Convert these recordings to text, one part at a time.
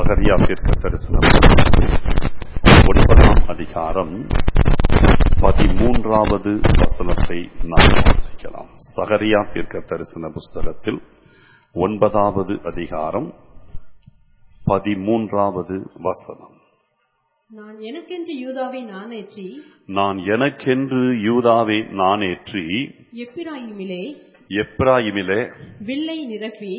சகரியா தீர்க்க தரிசனம் ஒன்பதாம் அதிகாரம் பதிமூன்றாவது வசனத்தை நாம் வாசிக்கலாம் சகரியா தீர்க்க தரிசன புஸ்தகத்தில் ஒன்பதாவது அதிகாரம் பதிமூன்றாவது வசனம் நான் எனக்கென்று யூதாவை நானேற்றி நான் எனக்கென்று யூதாவை நானேற்றி எப்பிராயிமிலே எப்ராயிமிலே வில்லை நிரப்பி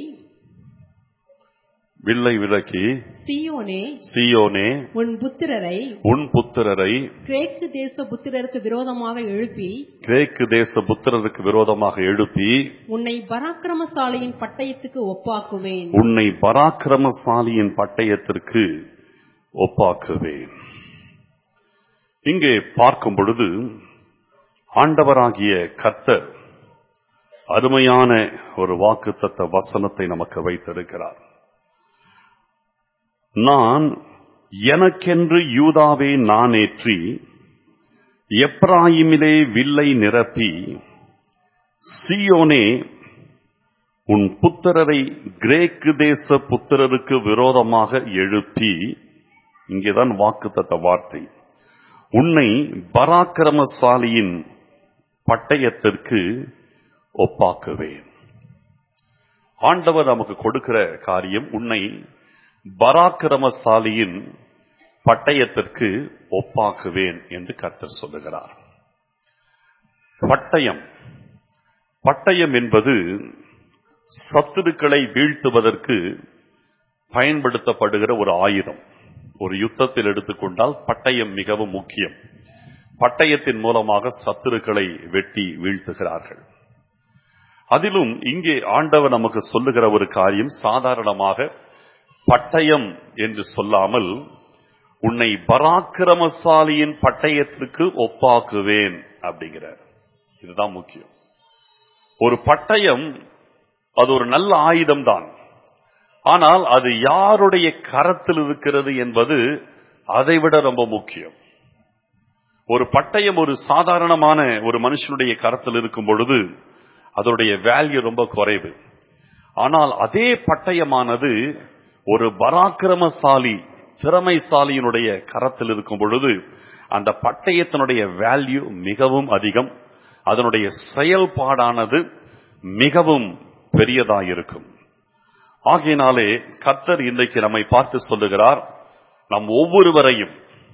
வில்லை விலக்கி சீயோனே சீயோனே உன் புத்திரரை உன் புத்திரரை கிரேக்கு தேச புத்திரருக்கு விரோதமாக எழுப்பி கிரேக்கு தேச புத்திரருக்கு விரோதமாக எழுப்பி உன்னை பராக்கிரமசாலியின் பட்டயத்துக்கு ஒப்பாக்குவேன் உன்னை பராக்கிரமசாலியின் பட்டயத்திற்கு ஒப்பாக்குவேன் இங்கே பார்க்கும் பொழுது ஆண்டவராகிய கர்த்தர் அருமையான ஒரு வாக்குத்தத்த வசனத்தை நமக்கு வைத்திருக்கிறார் நான் எனக்கென்று யூதாவே நானேற்றி எப்ராயிமிலே வில்லை நிரப்பி சீயோனே உன் புத்திரரை கிரேக்கு தேச புத்திரருக்கு விரோதமாக எழுப்பி இங்கேதான் வாக்குத்தத்த வார்த்தை உன்னை பராக்கிரமசாலியின் பட்டயத்திற்கு ஒப்பாக்குவேன் ஆண்டவர் நமக்கு கொடுக்கிற காரியம் உன்னை பராக்கிரமசாலியின் பட்டயத்திற்கு ஒப்பாக்குவேன் என்று கர்த்தர் சொல்லுகிறார் பட்டயம் பட்டயம் என்பது சத்துருக்களை வீழ்த்துவதற்கு பயன்படுத்தப்படுகிற ஒரு ஆயுதம் ஒரு யுத்தத்தில் எடுத்துக்கொண்டால் பட்டயம் மிகவும் முக்கியம் பட்டயத்தின் மூலமாக சத்துருக்களை வெட்டி வீழ்த்துகிறார்கள் அதிலும் இங்கே ஆண்டவர் நமக்கு சொல்லுகிற ஒரு காரியம் சாதாரணமாக பட்டயம் என்று சொல்லாமல் உன்னை பராக்கிரமசாலியின் பட்டயத்திற்கு ஒப்பாக்குவேன் அப்படிங்கிறார் இதுதான் முக்கியம் ஒரு பட்டயம் அது ஒரு நல்ல ஆயுதம் தான் ஆனால் அது யாருடைய கரத்தில் இருக்கிறது என்பது அதைவிட ரொம்ப முக்கியம் ஒரு பட்டயம் ஒரு சாதாரணமான ஒரு மனுஷனுடைய கரத்தில் இருக்கும் பொழுது அதனுடைய வேல்யூ ரொம்ப குறைவு ஆனால் அதே பட்டயமானது ஒரு பராக்கிரமசாலி திறமைசாலியினுடைய கரத்தில் இருக்கும் பொழுது அந்த பட்டயத்தினுடைய வேல்யூ மிகவும் அதிகம் அதனுடைய செயல்பாடானது மிகவும் பெரியதாயிருக்கும் ஆகையினாலே கர்த்தர் இன்றைக்கு நம்மை பார்த்து சொல்லுகிறார் நம் ஒவ்வொருவரையும்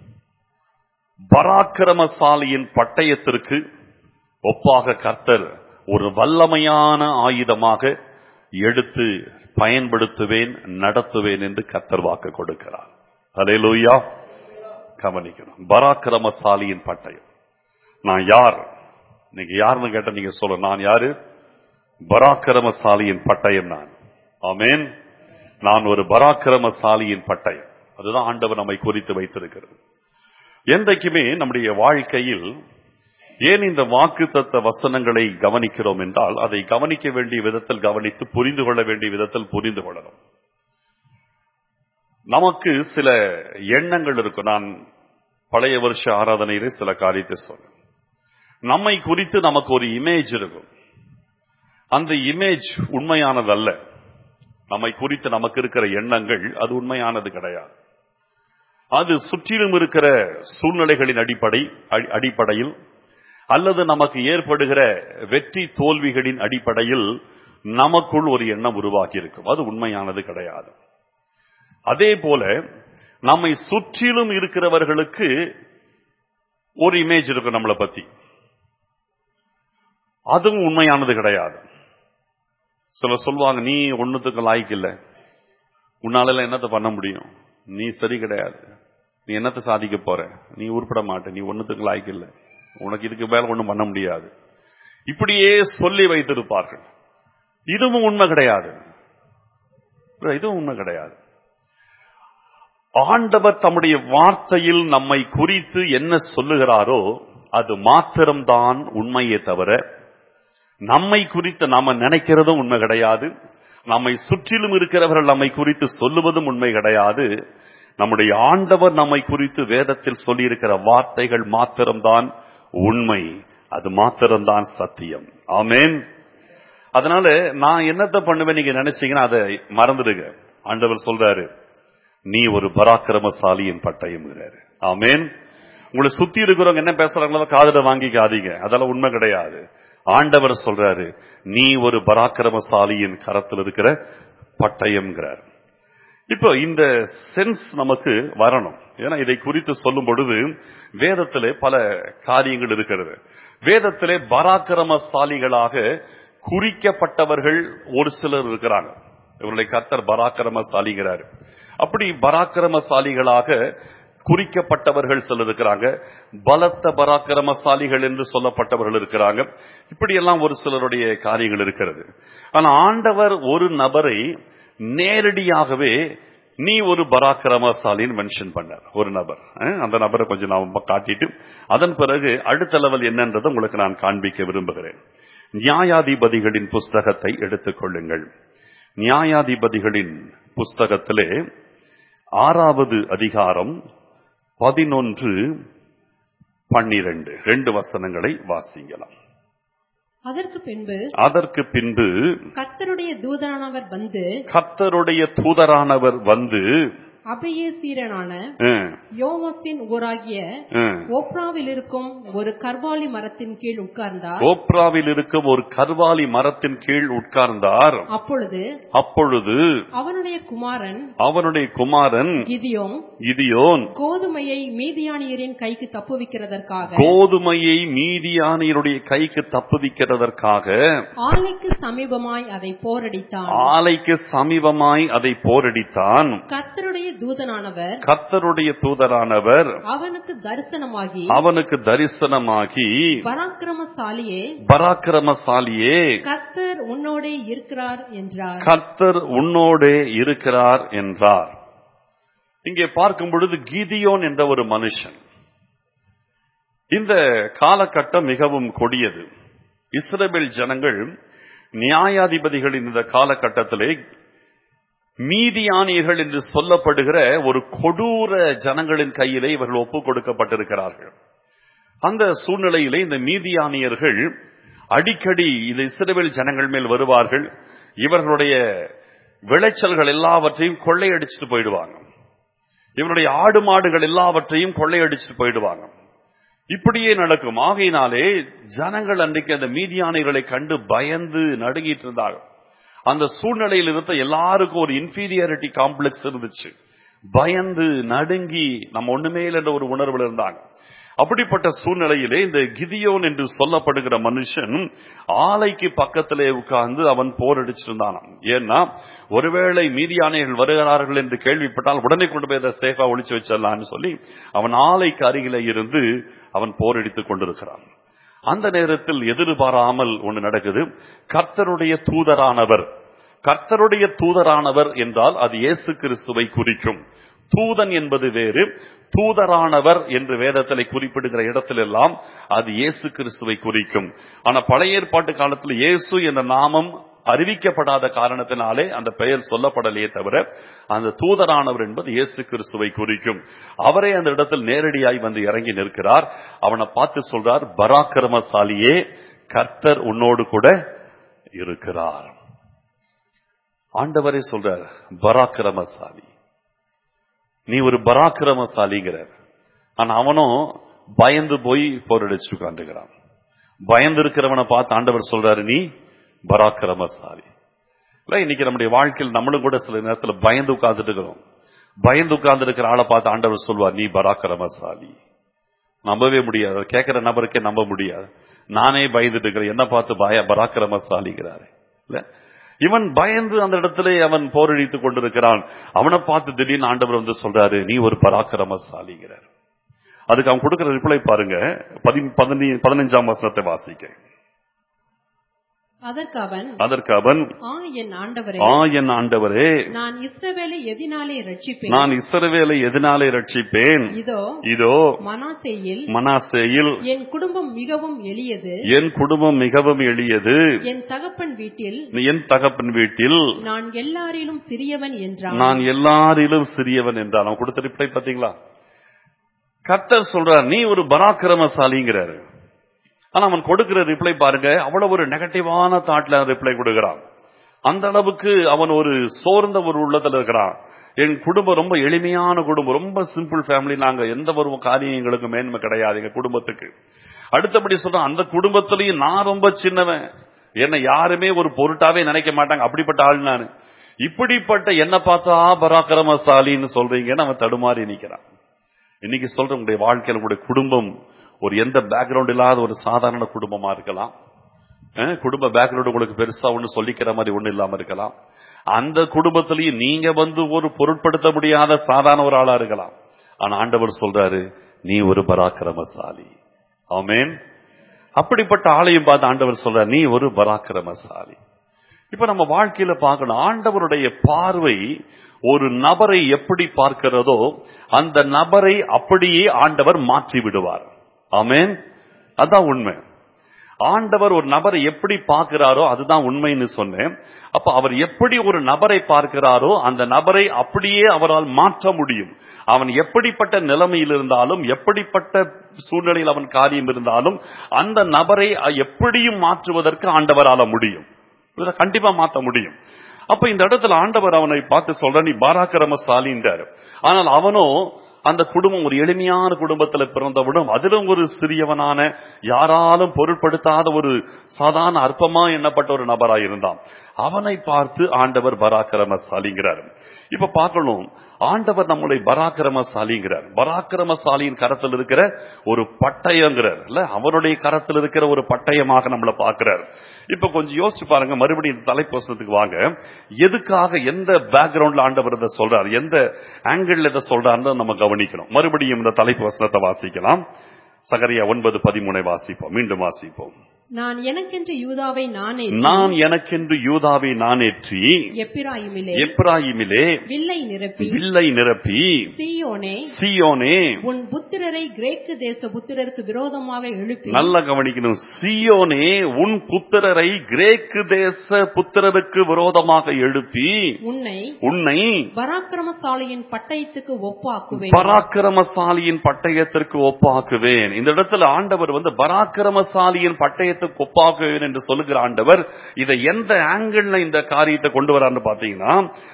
பராக்கிரமசாலியின் பட்டயத்திற்கு ஒப்பாக கர்த்தர் ஒரு வல்லமையான ஆயுதமாக எடுத்து பயன்படுத்துவேன் நடத்துவேன் என்று கர்த்தர் வாக்கு கொடுக்கிறார் அலையலூயா கவனிக்கணும் பராக்கிரமசாலியின் பட்டயம் நான் யார் நீங்க யாருன்னு கேட்ட நீங்க சொல்ல நான் யாரு பராக்கிரமசாலியின் பட்டயம் நான் ஆமேன் நான் ஒரு பராக்கிரமசாலியின் பட்டயம் அதுதான் ஆண்டவர் நம்மை குறித்து வைத்திருக்கிறது என்றைக்குமே நம்முடைய வாழ்க்கையில் ஏன் இந்த வாக்கு தத்த வசனங்களை கவனிக்கிறோம் என்றால் அதை கவனிக்க வேண்டிய விதத்தில் கவனித்து புரிந்து கொள்ள வேண்டிய விதத்தில் புரிந்து கொள்ளணும் நமக்கு சில எண்ணங்கள் இருக்கும் நான் பழைய வருஷ ஆராதனையிலே சில காரியத்தை சொன்னேன் நம்மை குறித்து நமக்கு ஒரு இமேஜ் இருக்கும் அந்த இமேஜ் உண்மையானதல்ல நம்மை குறித்து நமக்கு இருக்கிற எண்ணங்கள் அது உண்மையானது கிடையாது அது சுற்றிலும் இருக்கிற சூழ்நிலைகளின் அடிப்படை அடிப்படையில் அல்லது நமக்கு ஏற்படுகிற வெற்றி தோல்விகளின் அடிப்படையில் நமக்குள் ஒரு எண்ணம் உருவாகி இருக்கும் அது உண்மையானது கிடையாது அதே போல நம்மை சுற்றிலும் இருக்கிறவர்களுக்கு ஒரு இமேஜ் இருக்கும் நம்மளை பத்தி அதுவும் உண்மையானது கிடையாது சில சொல்லுவாங்க நீ ஒன்னுத்துக்கு லாய்க்கு இல்ல உன்னால என்னத்தை பண்ண முடியும் நீ சரி கிடையாது நீ என்னத்தை சாதிக்க போற நீ உருப்பட மாட்ட நீ ஒன்னுத்துக்கு லாய்க்கு இல்லை உனக்கு இதுக்கு மேல ஒண்ணும் பண்ண முடியாது இப்படியே சொல்லி வைத்திருப்பார்கள் இதுவும் உண்மை கிடையாது இதுவும் உண்மை கிடையாது ஆண்டவர் தம்முடைய வார்த்தையில் நம்மை குறித்து என்ன சொல்லுகிறாரோ அது மாத்திரம்தான் உண்மையே தவிர நம்மை குறித்து நாம நினைக்கிறதும் உண்மை கிடையாது நம்மை சுற்றிலும் இருக்கிறவர்கள் நம்மை குறித்து சொல்லுவதும் உண்மை கிடையாது நம்முடைய ஆண்டவர் நம்மை குறித்து வேதத்தில் சொல்லியிருக்கிற வார்த்தைகள் மாத்திரம்தான் உண்மை அது மாத்திரம்தான் சத்தியம் ஆமேன் அதனால நான் என்னத்தை பண்ணுவேன் நீங்க நினைச்சீங்கன்னா அதை மறந்துடுங்க ஆண்டவர் சொல்றாரு நீ ஒரு பராக்கிரமசாலியின் பட்டயம்ங்கிறாரு ஆமேன் உங்களை சுத்தி இருக்கிறவங்க என்ன பேசுறாங்களோ காதுல வாங்கிக்காதீங்க அதெல்லாம் உண்மை கிடையாது ஆண்டவர் சொல்றாரு நீ ஒரு பராக்கிரமசாலியின் கரத்தில் இருக்கிற பட்டயம்ங்கிறார் இப்போ இந்த சென்ஸ் நமக்கு வரணும் ஏன்னா இதை குறித்து சொல்லும் பொழுது வேதத்திலே பல காரியங்கள் இருக்கிறது வேதத்திலே பராக்கிரமசாலிகளாக குறிக்கப்பட்டவர்கள் ஒரு சிலர் இருக்கிறாங்க இவர்களை கர்த்தர் பராக்கிரமசாலிங்கிறார் அப்படி பராக்கிரமசாலிகளாக குறிக்கப்பட்டவர்கள் சிலர் இருக்கிறாங்க பலத்த பராக்கிரமசாலிகள் என்று சொல்லப்பட்டவர்கள் இருக்கிறாங்க இப்படியெல்லாம் ஒரு சிலருடைய காரியங்கள் இருக்கிறது ஆனா ஆண்டவர் ஒரு நபரை நேரடியாகவே நீ ஒரு பராக்கிரமசாலின்னு மென்ஷன் பண்ணார் ஒரு நபர் அஹ், அந்த நபரை கொஞ்சம் நான் காட்டிட்டு அதன் பிறகு அடுத்த லெவல் என்னன்றதை உங்களுக்கு நான் காண்பிக்க விரும்புகிறேன் நியாயாதிபதிகளின் புஸ்தகத்தை எடுத்துக்கொள்ளுங்கள் நியாயாதிபதிகளின் புஸ்தகத்திலே ஆறாவது அதிகாரம் பதினொன்று பன்னிரண்டு ரெண்டு வசனங்களை வாசிக்கலாம் அதற்கு பின்பு அதற்கு பின்பு கர்த்தருடைய தூதனானவர் வந்து கர்த்தருடைய தூதரானவர் வந்து அபயசீரனான அஹ், யோவாசின் ஊராகிய அஹ், ஓப்ராவில் இருக்கும் ஒரு கர்வாலி மரத்தின் கீழ் உட்கார்ந்தார் ஓப்ராவில் இருக்கும் ஒரு கர்வாலி மரத்தின் கீழ் உட்கார்ந்தார் அப்பொழுது அப்பொழுது அவனுடைய குமாரன் அவனுடைய குமாரன் கிதியோன் கிதியோன் கோதுமையை மீதியானியரின் கைக்கு தப்புவிக்கிறதற்காக கோதுமையை மீதியானியருடைய கைக்கு தப்புவிக்கிறதற்காக ஆலைக்கு சமீபமாய் அதை போரடித்தான் ஆலைக்கு சமீபமாய் அதை போரடித்தான் கர்த்தருடைய தூதனானவர் கர்த்தருடைய தூதரானவர் அவனுக்கு தரிசனமாகி அவனுக்கு தரிசனமாகி பராக்கிரமசாலியே பராக்கிரமசாலியே கர்த்தர் உன்னோடே இருக்கிறார் என்றார் கர்த்தர் உன்னோடே இருக்கிறார் என்றார் இங்கே பார்க்கும் பொழுது கீதியோன் என்ற ஒரு மனுஷன் இந்த காலகட்டம் மிகவும் கொடியது இஸ்ரவேல் ஜனங்கள் நியாயாதிபதிகளின் இந்த காலகட்டத்திலே மீதியானியர்கள் என்று சொல்லப்படுகிற ஒரு கொடூர ஜனங்களின் கையிலே இவர்கள் ஒப்புக் கொடுக்கப்பட்டிருக்கிறார்கள் அந்த சூழ்நிலையிலே இந்த மீதியானியர்கள் அடிக்கடி இந்த இஸ்ரவேல் ஜனங்கள் மேல் வருவார்கள் இவர்களுடைய விளைச்சல்கள் எல்லாவற்றையும் கொள்ளையடிச்சிட்டு போயிடுவாங்க இவருடைய ஆடு மாடுகள் எல்லாவற்றையும் கொள்ளையடிச்சிட்டு போயிடுவாங்க இப்படியே நடக்கும் ஆகையினாலே ஜனங்கள் அன்றைக்கு அந்த மீதியானைகளை கண்டு பயந்து நடுங்கிட்டு இருந்தார்கள் அந்த சூழ்நிலையில் இருந்த எல்லாருக்கும் ஒரு இன்ஃபீரியாரிட்டி காம்ப்ளெக்ஸ் இருந்துச்சு பயந்து நடுங்கி நம்ம ஒண்ணுமே இல்லை என்ற ஒரு உணர்வுல இருந்தாங்க அப்படிப்பட்ட சூழ்நிலையிலே இந்த கிதியோன் என்று சொல்லப்படுகிற மனுஷன் ஆலைக்கு பக்கத்திலே உட்கார்ந்து அவன் போரடிச்சிருந்தானாம் ஏன்னா ஒருவேளை மீதியானைகள் வருகிறார்கள் என்று கேள்விப்பட்டால் உடனே கொண்டு போய் அதை சேஃபா ஒளிச்சு வச்சிடலாம்னு சொல்லி அவன் ஆலைக்கு அருகில இருந்து அவன் போரடித்துக் கொண்டிருக்கிறான் அந்த நேரத்தில் எதிர்பாராமல் ஒன்று நடக்குது கர்த்தருடைய தூதரானவர் கர்த்தருடைய தூதரானவர் என்றால் அது இயேசு கிறிஸ்துவை குறிக்கும் தூதன் என்பது வேறு தூதரானவர் என்று வேதத்தில் குறிப்பிடுகிற இடத்திலெல்லாம் அது இயேசு கிறிஸ்துவை குறிக்கும் ஆனா பழைய ஏற்பாட்டு காலத்தில் இயேசு என்ற நாமம் அறிவிக்கப்படாத காரணத்தினாலே அந்த பெயர் சொல்லப்படலையே தவிர அந்த தூதரானவர் என்பது இயேசு கிறிஸ்துவை குறிக்கும் அவரே அந்த இடத்தில் நேரடியாய் வந்து இறங்கி நிற்கிறார் அவனை பார்த்து சொல்றார் பராக்கிரமசாலியே கர்த்தர் உன்னோடு கூட இருக்கிறார் ஆண்டவரே சொல்றார் பராக்கிரமசாலி நீ ஒரு பராக்கிரமசாலிங்கிறார் ஆனா அவனும் பயந்து போய் போரடிச்சு உட்காந்துக்கிறான் பயந்து இருக்கிறவனை பார்த்து ஆண்டவர் சொல்றாரு நீ பராக்கிரமசாலி இல்ல இன்னைக்கு நம்முடைய வாழ்க்கையில் நம்மளும் கூட சில நேரத்தில் பயந்து உட்கார்ந்துட்டு இருக்கிறோம் பயந்து உட்கார்ந்து இருக்கிற ஆளை பார்த்து ஆண்டவர் சொல்வார் நீ பராக்கிரமசாலி நம்பவே முடியாது அதை கேட்கிற நபருக்கே நம்ப முடியாது நானே பயந்துட்டு இருக்கிறேன் என்ன பார்த்து பய பராக்கிரமசாலிங்கிறாரு இல்ல இவன் பயந்து அந்த இடத்துல அவன் போரடித்துக் கொண்டிருக்கிறான் அவனை பார்த்து திடீர்னு ஆண்டவர் வந்து சொல்றாரு நீ ஒரு பராக்கிரமசாலிங்கிறார் அதுக்கு அவன் கொடுக்கிற ரிப்ளை பாருங்க பதி- பதினி- பதினஞ்சாம் வசனத்தை வாசிக்க அதற்கு அவன் அதற்கு அவன் ஆ என் ஆண்டவரே ஆ என் ஆண்டவரே நான் இஸ்ரவேலை எதினாலே ரட்சிப்பேன் நான் இஸ்ரவேலை எதனாலே ரட்சிப்பேன் இதோ இதோ மனாசேயில் மனாசேயில் என் குடும்பம் மிகவும் எளியது என் குடும்பம் மிகவும் எளியது என் தகப்பன் வீட்டில் என் தகப்பன் வீட்டில் நான் எல்லாரிலும் சிறியவன் என்றான் நான் எல்லாரிலும் சிறியவன் என்றான் அவன் கொடுத்த ரிப்ளை பாத்தீங்களா கர்த்தர் சொல்றார் நீ ஒரு பராக்கிரமசாலிங்கிறாரு ஆனா அவன் கொடுக்கிற ரிப்ளை பாருங்க அவ்வளவு ஒரு நெகட்டிவான தாட்ல ரிப்ளை கொடுக்கிறான் அந்த அளவுக்கு அவன் ஒரு சோர்ந்த ஒரு உள்ளத்துல இருக்கிறான் என் குடும்பம் ரொம்ப எளிமையான குடும்பம் ரொம்ப சிம்பிள் ஃபேமிலி நாங்க எந்த ஒரு காரியம் எங்களுக்கு மேன்மை கிடையாது எங்க குடும்பத்துக்கு அடுத்தபடி சொல்றேன் அந்த குடும்பத்திலையும் நான் ரொம்ப சின்னவன் என்ன யாருமே ஒரு பொருட்டாவே நினைக்க மாட்டாங்க அப்படிப்பட்ட ஆள் நான் இப்படிப்பட்ட என்ன பார்த்தா பராக்கிரமசாலின்னு சொல்றீங்கன்னு அவன் தடுமாறி நிக்கிறான் இன்னைக்கு சொல்ற உங்களுடைய வாழ்க்கையில் உங்களுடைய குடும்பம் ஒரு எந்த பேக்ரவுண்ட் இல்லாத ஒரு சாதாரண குடும்பமா இருக்கலாம் அஹ், குடும்ப பேக்ரவுண்ட் உங்களுக்கு பெருசா ஒண்ணு சொல்லிக்கிற மாதிரி ஒண்ணு இல்லாம இருக்கலாம் அந்த குடும்பத்திலையும் நீங்க வந்து ஒரு பொருட்படுத்த முடியாத சாதாரண ஒரு ஆளா இருக்கலாம் ஆனா ஆண்டவர் சொல்றாரு நீ ஒரு பராக்கிரமசாலி ஆமென் அப்படிப்பட்ட ஆளையும் பார்த்து ஆண்டவர் சொல்றார் நீ ஒரு பராக்கிரமசாலி இப்ப நம்ம வாழ்க்கையில பார்க்கணும் ஆண்டவருடைய பார்வை ஒரு நபரை எப்படி பார்க்கிறதோ அந்த நபரை அப்படியே ஆண்டவர் மாற்றி விடுவார் ஆமென் அதான் உண்மை ஆண்டவர் ஒரு நபரை எப்படி பார்க்கிறாரோ அதுதான் உண்மைன்னு சொன்னேன் அப்ப அவர் எப்படி ஒரு நபரை பார்க்கிறாரோ அந்த நபரை அப்படியே அவரால் மாற்ற முடியும் அவன் எப்படிப்பட்ட நிலைமையில் இருந்தாலும் எப்படிப்பட்ட சூழ்நிலையில் அவன் காரியம் இருந்தாலும் அந்த நபரை எப்படியும் மாற்றுவதற்கு ஆண்டவரால முடியும் இதை கண்டிப்பா மாத்த முடியும் அப்ப இந்த இடத்துல ஆண்டவர் அவனை பார்த்து சொல்ற நீ பாராக்கிரமசாலின்றார் ஆனால் அவனோ அந்த குடும்பம் ஒரு எளிமையான குடும்பத்துல பிறந்தவிடும் அதிலும் ஒரு சிறியவனான யாராலும் பொருட்படுத்தாத ஒரு சாதாரண அற்பமா எண்ணப்பட்ட ஒரு நபராய் இருந்தான் அவனை பார்த்து ஆண்டவர் பராக்கிரமசாலிங்கிறார் இப்ப பார்க்கணும் ஆண்டவர் நம்முடைய பராக்கிரமசாலிங்கிறார் பராக்கிரமசாலியின் கரத்தில் இருக்கிற ஒரு பட்டயங்கிறார் இல்ல அவனுடைய கரத்தில் இருக்கிற ஒரு பட்டயமாக நம்மளை பார்க்கிறார் இப்ப கொஞ்சம் யோசிச்சு பாருங்க மறுபடியும் இந்த தலைப்போசனத்துக்கு வாங்க எதுக்காக எந்த பேக்ரவுண்ட்ல ஆண்டவர் இதை சொல்றார் எந்த ஆங்கிள் இதை சொல்றாருன்னு நம்ம கவனிக்கணும் மறுபடியும் இந்த தலைப்பு வசனத்தை வாசிக்கலாம் சகரியா ஒன்பது பதிமூனை வாசிப்போம் மீண்டும் வாசிப்போம் நான் எனக்கென்று யூதாவை நானே நான் எனக்கென்று யூதாவை நானேற்றி எப்பிராயிமிலே எப்ராயிமிலே வில்லை நிரப்பி வில்லை நிரப்பி சீயோனே சியோனே உன் புத்திரரை கிரேக்கு தேச புத்திரருக்கு விரோதமாக எழுப்பி நல்லா கவனிக்கணும் சியோனே உன் புத்திரரை கிரேக்கு தேச புத்திரருக்கு விரோதமாக எழுப்பி உன்னை உன்னை பராக்கிரமசாலியின் பட்டயத்துக்கு ஒப்பாக்குவேன் பராக்கிரமசாலியின் பட்டயத்திற்கு ஒப்பாக்குவேன் இந்த இடத்துல ஆண்டவர் வந்து பராக்கிரமசாலியின் பட்டயத்துக்கு ஒப்பாக்குவேன் என்று சொல்லுகிற ஆண்டவர் இதை எந்த ஆங்கிள் இந்த காரியத்தை கொண்டு வரான்னு பாத்தீங்கன்னா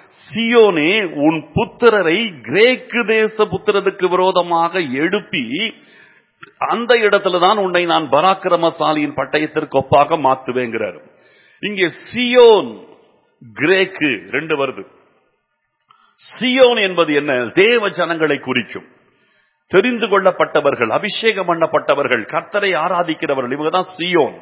சியோனே உன் புத்திரரை கிரேக்கு தேச புத்திரருக்கு விரோதமாக எழுப்பி அந்த இடத்துல தான் உன்னை நான் பராக்கிரமசாலியின் பட்டயத்திற்கு ஒப்பாக மாத்துவேங்கிறார் இங்கே சியோன் கிரேக்கு ரெண்டு வருது சியோன் என்பது என்ன தேவ ஜனங்களை குறிக்கும் தெரிந்து கொள்ளப்பட்டவர்கள் அபிஷேகம் பண்ணப்பட்டவர்கள் கர்த்தரை ஆராதிக்கிறவர்கள் இவங்க தான் சியோன்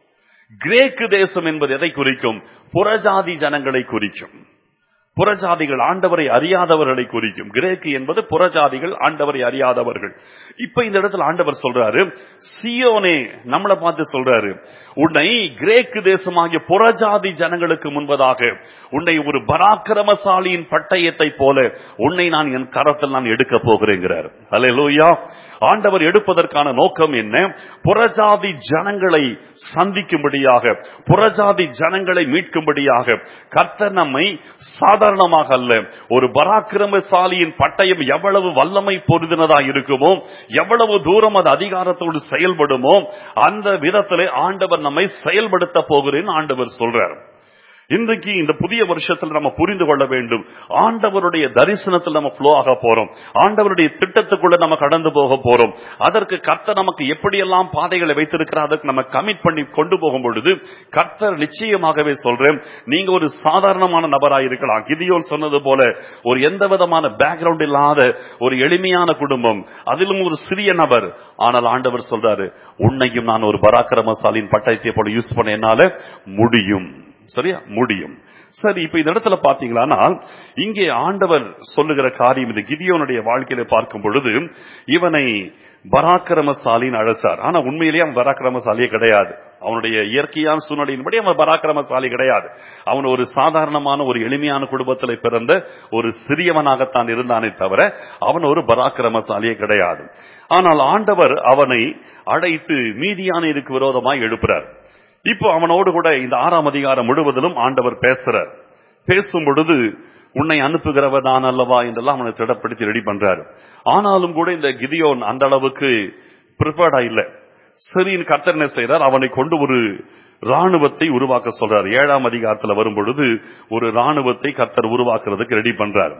கிரேக்கு தேசம் என்பது எதை குறிக்கும் புறஜாதி ஜனங்களை குறிக்கும் புறஜாதிகள் ஆண்டவரை அறியாதவர்களை குறிக்கும் கிரேக்கு என்பது புறஜாதிகள் ஆண்டவரை அறியாதவர்கள் இப்ப இந்த இடத்துல ஆண்டவர் சொல்றாரு சியோனே நம்மளை பார்த்து சொல்றாரு உன்னை கிரேக்கு தேசமாகிய புறஜாதி ஜனங்களுக்கு முன்பதாக உன்னை ஒரு பராக்கிரமசாலியின் பட்டயத்தை போல உன்னை நான் என் கரத்தில் நான் எடுக்க போகிறேங்கிறார் அல்லேலூயா ஆண்டவர் எடுப்பதற்கான நோக்கம் என்ன புறஜாதி ஜனங்களை சந்திக்கும்படியாக புறஜாதி ஜனங்களை மீட்கும்படியாக கர்த்தர் நம்மை சாதாரணமாக அல்ல ஒரு பராக்கிரமசாலியின் பட்டயம் எவ்வளவு வல்லமை பொருதினதா இருக்குமோ எவ்வளவு தூரம் அது அதிகாரத்தோடு செயல்படுமோ அந்த விதத்திலே ஆண்டவர் நம்மை செயல்படுத்த போகிறேன் ஆண்டவர் சொல்றார் இன்றைக்கு இந்த புதிய வருஷத்தில் நம்ம புரிந்து கொள்ள வேண்டும் ஆண்டவருடைய தரிசனத்தில் நம்ம ஃப்ளோ ஆக போறோம் ஆண்டவருடைய திட்டத்துக்குள்ள நம்ம கடந்து போக போறோம் அதற்கு கர்த்தர் நமக்கு எப்படியெல்லாம் பாதைகளை வைத்திருக்கிறார் அதற்கு நம்ம கமிட் பண்ணி கொண்டு போகும் பொழுது கர்த்தர் நிச்சயமாகவே சொல்றேன் நீங்க ஒரு சாதாரணமான நபராக இருக்கலாம் கிதியோன் சொன்னது போல ஒரு எந்த விதமான பேக்ரவுண்ட் இல்லாத ஒரு எளிமையான குடும்பம் அதிலும் ஒரு சிறிய நபர் ஆனால் ஆண்டவர் சொல்றாரு உன்னையும் நான் ஒரு பராக்கிரமசாலியின் பட்டயத்தை போல யூஸ் பண்ண என்னால முடியும் சரியா முடியும் சரி இப்ப இந்த இடத்துல பாத்தீங்களா இங்கே ஆண்டவர் சொல்லுகிற காரியம் இது கிதியோனுடைய வாழ்க்கையில பார்க்கும் பொழுது இவனை பராக்கிரமசாலின்னு அழைச்சார் ஆனா உண்மையிலேயே அவன் பராக்கிரமசாலியே கிடையாது அவனுடைய இயற்கையான சூழ்நிலையின்படி அவன் பராக்கிரமசாலி கிடையாது அவன் ஒரு சாதாரணமான ஒரு எளிமையான குடும்பத்தில் பிறந்த ஒரு சிறியவனாகத்தான் இருந்தானே தவிர அவன் ஒரு பராக்கிரமசாலியே கிடையாது ஆனால் ஆண்டவர் அவனை அழைத்து மீதியானருக்கு விரோதமாய் எழுப்புறார் இப்போ அவனோடு கூட இந்த ஆறாம் அதிகாரம் முழுவதிலும் ஆண்டவர் பேசுறார் பேசும் பொழுது உன்னை அனுப்புகிறவர் நான் அல்லவா என்றெல்லாம் அவனை திடப்படுத்தி ரெடி பண்றாரு ஆனாலும் கூட இந்த கிதியோன் அந்த அளவுக்கு ப்ரிப்பேர்டா இல்ல சரின்னு கர்த்தர் என்ன செய்யறார் அவனை கொண்டு ஒரு ராணுவத்தை உருவாக்க சொல்றார் ஏழாம் அதிகாரத்துல வரும் பொழுது ஒரு ராணுவத்தை கர்த்தர் உருவாக்குறதுக்கு ரெடி பண்றாரு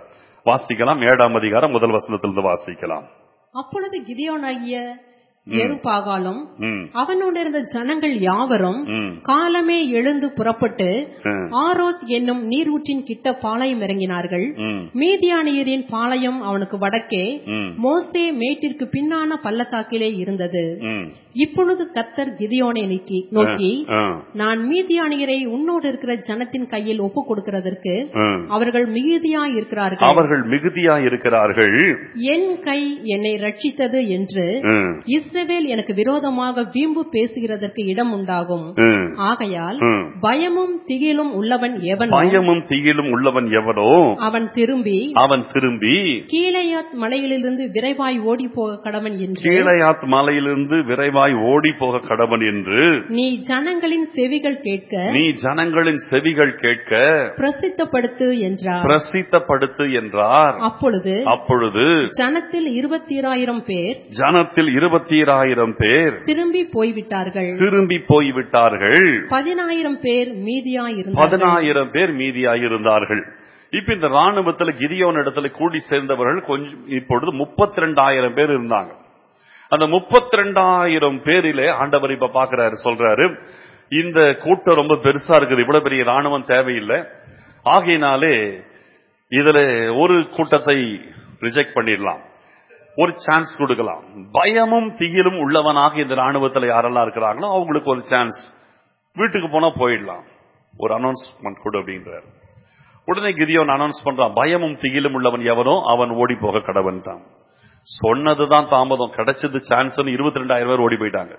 வாசிக்கலாம் ஏழாம் அதிகாரம் முதல் வசனத்திலிருந்து வாசிக்கலாம் அப்பொழுது கிதியோனாகிய எருபாகாலும் ம், அவனோடு இருந்த ஜனங்கள் யாவரும் ம், காலமே எழுந்து புறப்பட்டு ம், ஆரோத் என்னும் நீரூற்றின் கிட்ட பாளையம் இறங்கினார்கள் ம், மீதியானியரின் பாளையம் அவனுக்கு வடக்கே ம், மோசே மேட்டிற்கு பின்னான பள்ளத்தாக்கிலே இருந்தது ம். இப்பொழுது கத்தர் கிதியோனை நோக்கி நோக்கி ஆ, நான் மீதியானியரை உன்னோடு இருக்கிற ஜனத்தின் கையில் ஒப்புக் கொடுக்கிறதற்கு ஆ. அவர்கள் மிகுதியா இருக்கிறார்கள் அவர்கள் மிகுதியா இருக்கிறார்கள் என் கை என்னை ரட்சித்தது என்று ம், இஸ்ரவேல் எனக்கு விரோதமாக வீம்பு பேசுகிறதற்கு இடம் உண்டாகும் ம், ஆகையால் ம். பயமும் திகிலும் உள்ளவன் எவனோ பயமும் தீயிலும் உள்ளவன் எவனோ அவன் திரும்பி அவன் திரும்பி கீழையாத் மலையிலிருந்து விரைவாய் ஓடி போக கடவன் என்று கீழையாத் மலையிலிருந்து விரைவாய் ஓடி போக கடவன் என்று நீ ஜனங்களின் செவிகள் கேட்க நீ ஜனங்களின் செவிகள் கேட்க பிரசித்தப்படுத்து என்றார் பிரசித்தப்படுத்து என்றார் அப்பொழுது அப்பொழுது ஜனத்தில் இருபத்தீராயிரம் பேர் ஜனத்தில் இருபத்தீராயிரம் பேர் திரும்பி போய்விட்டார்கள் திரும்பி போய்விட்டார்கள் பதினாயிரம் பேர் மீதியா இருந்தார்கள் பதினாயிரம் பேர் மீதியாயிருந்தார்கள் இப்ப இந்த ராணுவத்துல கிரியோன் இடத்துல கூடி சேர்ந்தவர்கள் கொஞ்சம் இப்பொழுது முப்பத்தி ரெண்டாயிரம் பேர் இருந்தாங்க அந்த முப்பத்தி ரெண்டாயிரம் பேரிலே ஆண்டவர் இப்ப பாக்குறாரு சொல்றாரு இந்த கூட்டம் ரொம்ப பெருசா இருக்குது இவ்வளவு பெரிய ராணுவம் தேவையில்லை ஆகையினாலே இதுல ஒரு கூட்டத்தை ரிஜெக்ட் பண்ணிடலாம் ஒரு சான்ஸ் கொடுக்கலாம் பயமும் திகிலும் உள்ளவனாக இந்த ராணுவத்துல யாரெல்லாம் இருக்கிறாங்களோ அவங்களுக்கு ஒரு சான்ஸ் வீட்டுக்கு போனா போயிடலாம் ஒரு அனௌன்ஸ்மெண்ட் கொடு அப்படின்றார் உடனே கிதியோன் அனௌன்ஸ் பண்றான் பயமும் திகிலும் உள்ளவன் எவனோ அவன் ஓடி போக கடவன் தான் சொன்னதுதான் தாமதம் கிடைச்சது சான்ஸ் இருபத்தி ரெண்டாயிரம் பேர் ஓடி போயிட்டாங்க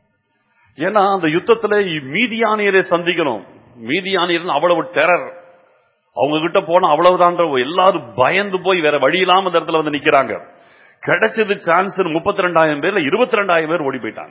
ஏன்னா அந்த யுத்தத்துல மீதியானியரை சந்திக்கணும் மீதியானியர் அவ்வளவு டெரர் அவங்க கிட்ட போனா அவ்வளவுதான் எல்லாரும் பயந்து போய் வேற வழி இல்லாம அந்த இடத்துல வந்து நிக்கிறாங்க கிடைச்சது சான்ஸ் முப்பத்தி ரெண்டாயிரம் பேர்ல இருபத்தி ரெண்டாயிரம் பேர் ஓடி போயிட்டாங்க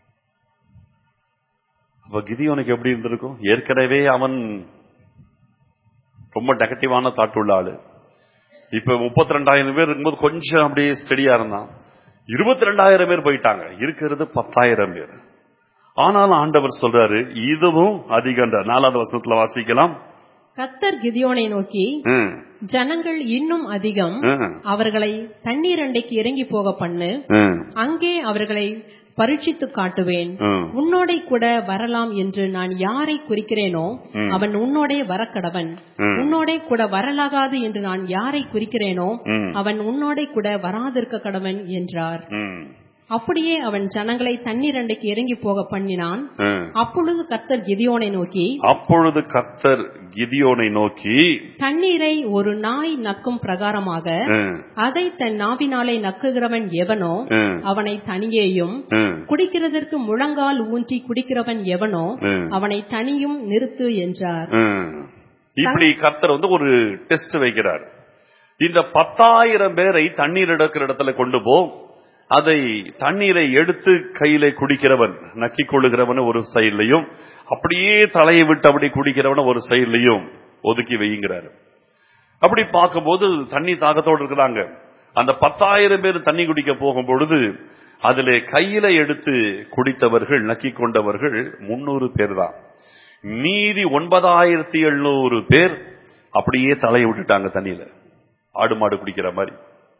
அப்ப கிதியோனுக்கு எப்படி இருந்திருக்கும் ஏற்கனவே அவன் ரொம்ப நெகட்டிவான தாட் உள்ள ஆளு இப்ப முப்பத்தி ரெண்டாயிரம் பேர் இருக்கும்போது கொஞ்சம் அப்படியே ஸ்டெடியா இருந்தான் இருபத்தி ரெண்டாயிரம் பேர் போயிட்டாங்க இருக்கிறது பத்தாயிரம் பேர் ஆனாலும் ஆண்டவர் சொல்றாரு இதுவும் அதிகன்ற நாலாவது வருஷத்துல வாசிக்கலாம் கத்தர் கிதியோனை நோக்கி ம், ஜனங்கள் இன்னும் அதிகம் ம், அவர்களை தண்ணீர் அண்டைக்கு இறங்கி போக பண்ணு ம், அங்கே அவர்களை பரீட்சித்து காட்டுவேன் ம், உன்னோடே கூட வரலாம் என்று நான் யாரை குறிக்கிறேனோ ம். அவன் உன்னோடே வரக்கடவன் ம். உன்னோடே கூட வரலாகாது என்று நான் யாரை குறிக்கிறேனோ ம். அவன் உன்னோடே கூட வராதிருக்க கடவன் என்றார் ம், அப்படியே அவன் ஜனங்களை தண்ணீர் அண்டைக்கு இறங்கி போக பண்ணினான் ம். அப்பொழுது கர்த்தர் கிதியோனை நோக்கி அப்பொழுது கர்த்தர் கிதியோனை நோக்கி தண்ணீரை ஒரு நாய் நக்கும் பிரகாரமாக ம், அதை தன் நாவினாலே நக்குகிறவன் எவனோ ம், அவனை தனியேயும் ம், குடிக்கிறதற்கு முழங்கால் ஊன்றி குடிக்கிறவன் எவனோ ம். அவனை தனியும் நிறுத்து என்றார் ம். இப்படி கர்த்தர் வந்து ஒரு டெஸ்ட் வைக்கிறார் இந்த பத்தாயிரம் பேரை தண்ணீர் எடுக்கிற இடத்துல கொண்டு போ அதை தண்ணீரை எடுத்து கையில குடிக்கிறவன் நக்கி கொள்ளுகிறவன் ஒரு சைட்லையும் அப்படியே தலையை விட்டு அப்படி குடிக்கிறவன ஒரு சைட்லையும் ஒதுக்கி வைங்கிறாரு அப்படி பார்க்கும்போது தண்ணி தாகத்தோடு இருக்கிறாங்க அந்த பத்தாயிரம் பேர் தண்ணி குடிக்க போகும் பொழுது அதிலே கையில எடுத்து குடித்தவர்கள் நக்கி கொண்டவர்கள் முன்னூறு பேர் தான் மீதி ஒன்பதாயிரத்தி எழுநூறு பேர் அப்படியே தலையை விட்டுட்டாங்க தண்ணியில ஆடு மாடு குடிக்கிற மாதிரி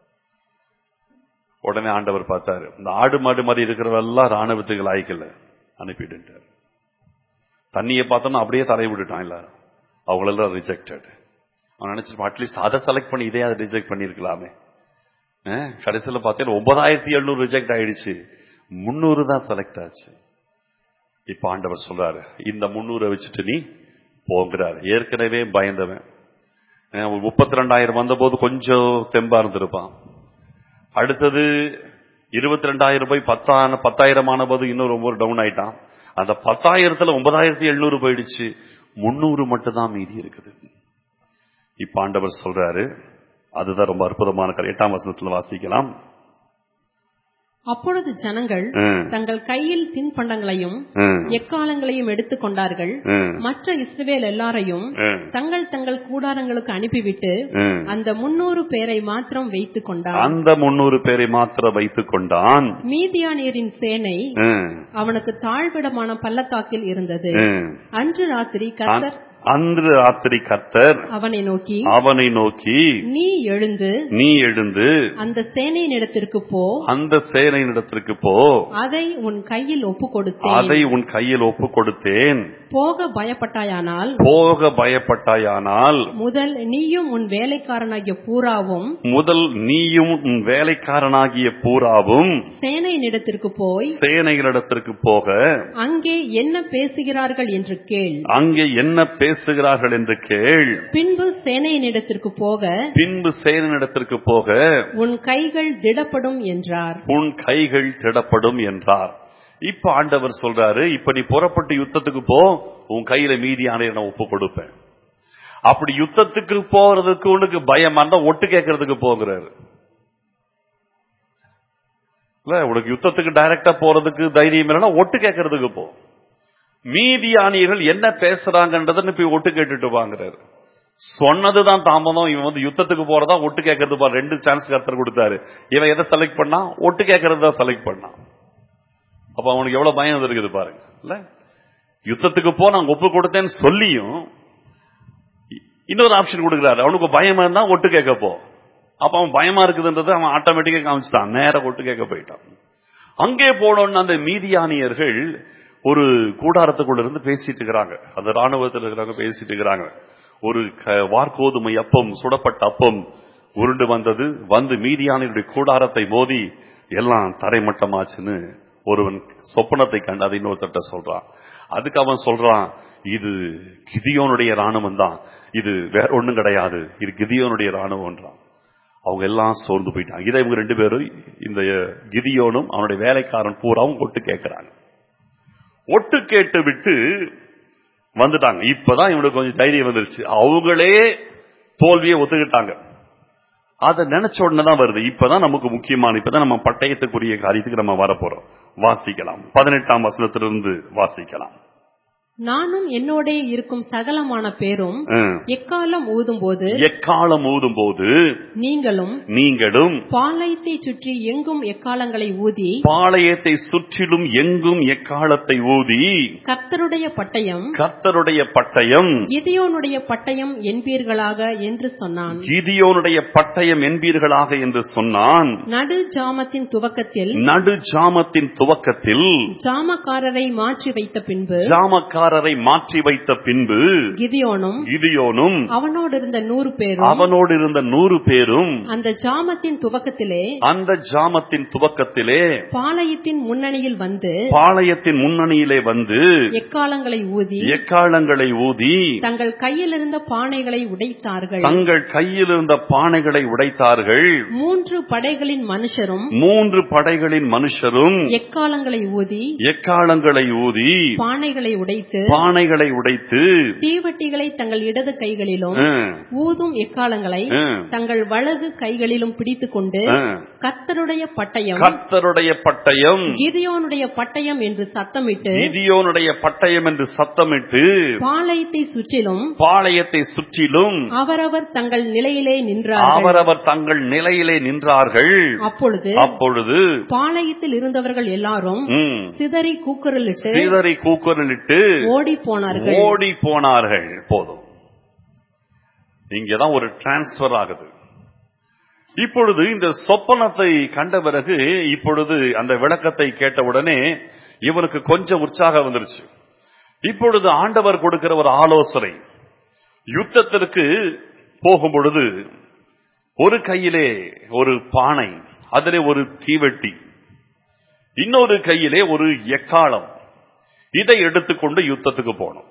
உடனே ஆண்டவர் பார்த்தாரு இந்த ஆடு மாடு மாதிரி இருக்கிறவெல்லாம் ராணுவத்துக்கு லாய்க்கல அனுப்பிடுட்டார் தண்ணியை பார்த்தோம்னா அப்படியே தலையை விட்டுட்டான் எல்லாரும் அவங்களெல்லாம் ரிஜெக்டட் அவன் நினைச்சிருப்பான் அட்லீஸ்ட் அதை செலக்ட் பண்ணி இதே அதை ரிஜெக்ட் பண்ணிருக்கலாமே கடைசியில் பார்த்தீங்கன்னா ஒன்பதாயிரத்தி எழுநூறு ரிஜெக்ட் ஆயிடுச்சு முன்னூறு தான் செலக்ட் ஆச்சு இப்ப ஆண்டவர் சொல்றாரு இந்த முன்னூரை வச்சுட்டு நீ போங்கிறாரு ஏற்கனவே பயந்தவன் முப்பத்தி ரெண்டாயிரம் வந்த போது கொஞ்சம் தெம்பா இருந்திருப்பான் அடுத்தது இருபத்தி ரெண்டாயிரம் போய் பத்தான பத்தாயிரம் ஆன போது இன்னும் ரொம்ப டவுன் ஆயிட்டான் அந்த பத்தாயிரத்துல ஒன்பதாயிரத்தி எழுநூறு போயிடுச்சு முன்னூறு மட்டும் தான் மீதி இருக்குது இப்ப ஆண்டவர் சொல்றாரு அதுதான் ரொம்ப அற்புதமான கதை எட்டாம் வசனத்துல வாசிக்கலாம் அப்பொழுது ஜனங்கள் ம், தங்கள் கையில் தின்பண்டங்களையும் ம், எக்காலங்களையும் எடுத்துக் கொண்டார்கள் ம், மற்ற இஸ்ரவேல் எல்லாரையும் ம், தங்கள் தங்கள் கூடாரங்களுக்கு அனுப்பிவிட்டு ம். அந்த முன்னூறு பேரை மாத்திரம் வைத்துக் கொண்டான் அந்த முன்னூறு பேரை மாத்திரம் வைத்துக் கொண்டான் மீதியானியரின் சேனை ம், அவனுக்கு தாழ்விடமான பள்ளத்தாக்கில் இருந்தது ம். அன்று ராத்திரி கர்த்தர் அன்று ராத்திரி கர்த்தர் அவனை நோக்கி அவனை நோக்கி நீ எழுந்து நீ எழுந்து அந்த சேனையினிடத்திற்கு போ அந்த சேனையினிடத்திற்கு போ அதை உன் கையில் ஒப்பு கொடுத்தேன் அதை உன் கையில் ஒப்பு கொடுத்தேன் போக பயப்பட்டாயானால் போக பயப்பட்டாயானால் முதல் நீயும் உன் வேலைக்காரனாகிய பூராவும் முதல் நீயும் உன் வேலைக்காரனாகிய பூராவும் சேனையினிடத்திற்கு போய் சேனைகளிடத்திற்கு போக அங்கே என்ன பேசுகிறார்கள் என்று கேள் அங்கே என்ன பேசுகிறார்கள் என்று கேள் பின்பு சேனையினிடத்திற்கு போக பின்பு சேனையிடத்திற்கு போக உன் கைகள் திடப்படும் என்றார் உன் கைகள் திடப்படும் என்றார் இப்ப ஆண்டவர் சொல்றாரு இப்ப நீ புறப்பட்டு யுத்தத்துக்கு போ உன் கையில மீதியான நான் ஒப்பு கொடுப்பேன் அப்படி யுத்தத்துக்கு போறதுக்கு உனக்கு பயமா இருந்தா ஒட்டு கேட்கறதுக்கு போகிறாரு இல்ல உனக்கு யுத்தத்துக்கு டைரக்டா போறதுக்கு தைரியம் இல்லைன்னா ஒட்டு கேட்கறதுக்கு போ மீதியானியர்கள் என்ன பேசுறாங்கன்றதுன்னு போய் ஒட்டு கேட்டுட்டு வாங்குறாரு சொன்னதுதான் தாமதம் இவன் வந்து யுத்தத்துக்கு போறதா ஒட்டு கேட்கறது பாரு ரெண்டு சான்ஸ் கர்த்தர் கொடுத்தாரு இவன் எதை செலக்ட் பண்ணா ஒட்டு கேட்கறது தான் செலக்ட் பண்ணான் அப்ப அவனுக்கு எவ்வளவு பயம் இருக்குது பாருங்க இல்ல யுத்தத்துக்கு போ நான் ஒப்பு கொடுத்தேன்னு சொல்லியும் இ- இன்னொரு ஆப்ஷன் கொடுக்குறாரு அவனுக்கு பயமா இருந்தா ஒட்டு கேட்க போ அப்ப அவன் பயமா இருக்குதுன்றது அவன் ஆட்டோமேட்டிக்கா காமிச்சிட்டான் நேரா ஒட்டு கேட்க போயிட்டான் அங்கே போனோன்னு அந்த மீதியானியர்கள் ஒரு கூடாரத்துக்குள்ள இருந்து பேசிட்டு இருக்கிறாங்க அந்த ராணுவத்தில் இருக்கிறாங்க பேசிட்டு இருக்கிறாங்க ஒரு க- வார்கோதுமை அப்பம் சுடப்பட்ட அப்பம் உருண்டு வந்தது வந்து மீதியானியருடைய கூடாரத்தை மோதி எல்லாம் தரைமட்டமாச்சுன்னு ஒருவன் சொப்பனத்தை கண்டு அதை இன்னொருத்தட்ட சொல்றான் அதுக்கு அவன் சொல்றான் இது கிதியோனுடைய ராணுவம் தான் இது வேற ஒண்ணும் கிடையாது இது கிதியோனுடைய ராணுவம்ன்றான் அவங்க எல்லாம் சோர்ந்து போயிட்டாங்க இதை இவங்க ரெண்டு பேரும் இந்த கிதியோனும் அவனுடைய வேலைக்காரன் பூராவும் ஒட்டு கேட்கிறாங்க ஒட்டு கேட்டு விட்டு வந்துட்டாங்க இப்பதான் இவனுக்கு கொஞ்சம் தைரியம் வந்துருச்சு அவங்களே தோல்வியை ஒத்துக்கிட்டாங்க அதை நினைச்ச உடனே தான் வருது இப்பதான் நமக்கு முக்கியமான இப்பதான் நம்ம பட்டயத்துக்குரிய காரியத்துக்கு நம்ம வரப்போறோம் வாசிக்கலாம் பதினெட்டாம் வசனத்திலிருந்து வாசிக்கலாம் நானும் என்னோடே இருக்கும் சகலமான பேரும் ம். எக்காலம் ஊதும்போது எக்காலம் ஊதும் போது நீங்களும் நீங்களும் பாளையத்தை சுற்றி எங்கும் எக்காலங்களை ஊதி பாளையத்தை சுற்றிலும் எங்கும் எக்காலத்தை ஊதி கர்த்தருடைய பட்டயம் கர்த்தருடைய பட்டயம் கிதியோனுடைய பட்டயம் என்பீர்களாக என்று சொன்னான் கிதியோனுடைய பட்டயம் என்பீர்களாக என்று சொன்னான் நடு ஜாமத்தின் துவக்கத்தில் நடு ஜாமத்தின் துவக்கத்தில் ஜாமக்காரரை மாற்றி வைத்த பின்பு ஜாமக்காரரை மாற்றி வைத்த பின்பு கிதியோனும் கிதியோனும் அவனோடு இருந்த நூறு பேரும் அவனோடு இருந்த நூறு பேரும் அந்த ஜாமத்தின் துவக்கத்திலே அந்த ஜாமத்தின் துவக்கத்திலே பாளையத்தின் முன்னணியில் வந்து பாளையத்தின் முன்னணியிலே வந்து எக்காலங்களை ஊதி எக்காலங்களை ஊதி தங்கள் கையில் இருந்த பானைகளை உடைத்தார்கள் தங்கள் கையில் இருந்த பானைகளை உடைத்தார்கள் மூன்று படைகளின் மனுஷரும் மூன்று படைகளின் மனுஷரும் எக்காலங்களை ஊதி எக்காலங்களை ஊதி பானைகளை உடைத்து பானைகளை உடைத்து தீவட்டிகளை தங்கள் இடது கைகளிலும் ம், ஊதும் எக்காலங்களை ம், தங்கள் வலது கைகளிலும் பிடித்துக் கொண்டு ம். கர்த்தருடைய பட்டயம் கர்த்தருடைய பட்டயம் கிதியோனுடைய பட்டயம் என்று சத்தமிட்டு கிதியோனுடைய பட்டயம் என்று சத்தமிட்டு பாளையத்தை சுற்றிலும் பாளையத்தை சுற்றிலும் அவரவர் தங்கள் நிலையிலே நின்றார்கள் அவரவர் தங்கள் நிலையிலே நின்றார்கள் அப்பொழுது அப்பொழுது பாளையத்தில் இருந்தவர்கள் எல்லாரும் ம், சிதறி கூக்குரலிட்டு சிதறி கூக்குரலிட்டு ஓடி போனார்கள் ஓடி போனார்கள் போதும் இங்கதான் ஒரு டிரான்ஸ்பர் ஆகுது இப்பொழுது இந்த சொப்பனத்தை கண்ட பிறகு இப்பொழுது அந்த விளக்கத்தை கேட்டவுடனே இவனுக்கு கொஞ்சம் உற்சாகம் வந்துருச்சு இப்பொழுது ஆண்டவர் கொடுக்கிற ஒரு ஆலோசனை யுத்தத்திற்கு போகும் பொழுது ஒரு கையிலே ஒரு பானை அதிலே ஒரு தீவெட்டி இன்னொரு கையிலே ஒரு எக்காலம் இதை எடுத்துக்கொண்டு யுத்தத்துக்கு போகணும்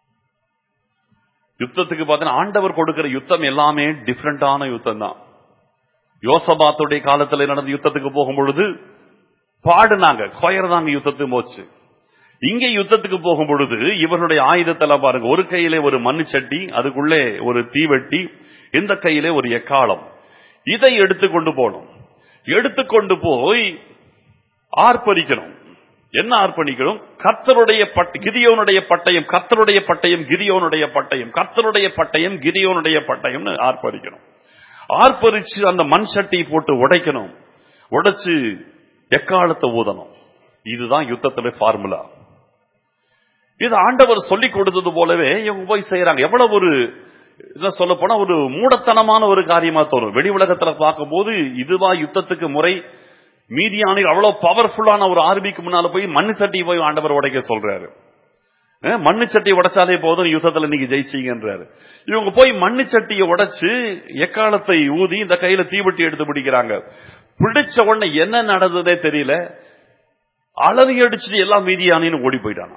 யுத்தத்துக்கு பார்த்தீங்கன்னா ஆண்டவர் கொடுக்கிற யுத்தம் எல்லாமே டிஃப்ரெண்டான யுத்தம் தான் யோசபாத்துடைய காலத்துல நடந்த யுத்தத்துக்கு போகும் பொழுது பாடுனாங்க கொயர்தாங்க யுத்தத்துக்கு போச்சு இங்கே யுத்தத்துக்கு போகும் பொழுது இவர்களுடைய ஆயுதத்தெல்லாம் பாருங்க ஒரு கையிலே ஒரு மண்ணு சட்டி அதுக்குள்ளே ஒரு தீவெட்டி இந்த கையிலே ஒரு எக்காலம் இதை எடுத்துக்கொண்டு போகணும் எடுத்துக்கொண்டு போய் ஆர்ப்பரிக்கணும் என்ன ஆர்ப்பணிக்கணும் கர்த்தருடைய பட்ட கிதியோனுடைய பட்டயம் கர்த்தருடைய பட்டயம் கிதியோனுடைய பட்டயம் கர்த்தருடைய பட்டயம் கிதியோனுடைய பட்டயம்னு ஆர்ப்பரிக்கணும் ஆர்ப்பரிச்சு அந்த மண் சட்டியை போட்டு உடைக்கணும் உடைச்சு எக்காலத்தை ஊதணும் இதுதான் யுத்தத்துல ஃபார்முலா இது ஆண்டவர் சொல்லி கொடுத்தது போலவே இவங்க போய் செய்யறாங்க எவ்வளவு ஒரு இதை சொல்ல போனா ஒரு மூடத்தனமான ஒரு காரியமா தோணும் வெளி உலகத்துல பார்க்கும்போது இதுவா யுத்தத்துக்கு முறை மீதியானில் அவ்வளவு பவர்ஃபுல்லான ஒரு ஆர்மிக்கு முன்னால போய் மண்ணு சட்டி போய் ஆண்டவர் உடைக்க சொல்றாரு அஹ், மண்ணு சட்டி உடைச்சாலே போதும் யுத்தத்துல நீங்க ஜெயிச்சீங்கன்றாரு இவங்க போய் மண்ணு சட்டியை உடைச்சு எக்காலத்தை ஊதி இந்த கையில தீவட்டி எடுத்து பிடிக்கிறாங்க பிடிச்ச உடனே என்ன நடந்ததே தெரியல அலறி அடிச்சுட்டு எல்லாம் மீதியானின்னு ஓடி போயிட்டானா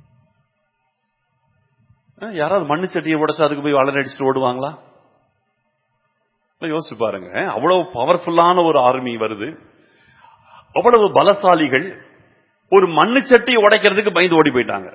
அஹ், யாராவது மண்ணு சட்டியை உடைச்சு அதுக்கு போய் அலறி அடிச்சுட்டு ஓடுவாங்களா இல்ல, யோசிச்சு பாருங்க அவ்வளவு பவர்ஃபுல்லான ஒரு ஆர்மி வருது அவ்வளவு பலசாலிகள் ஒரு மண்ணு சட்டி உடைக்கிறதுக்கு பயந்து ஓடி போயிட்டாங்க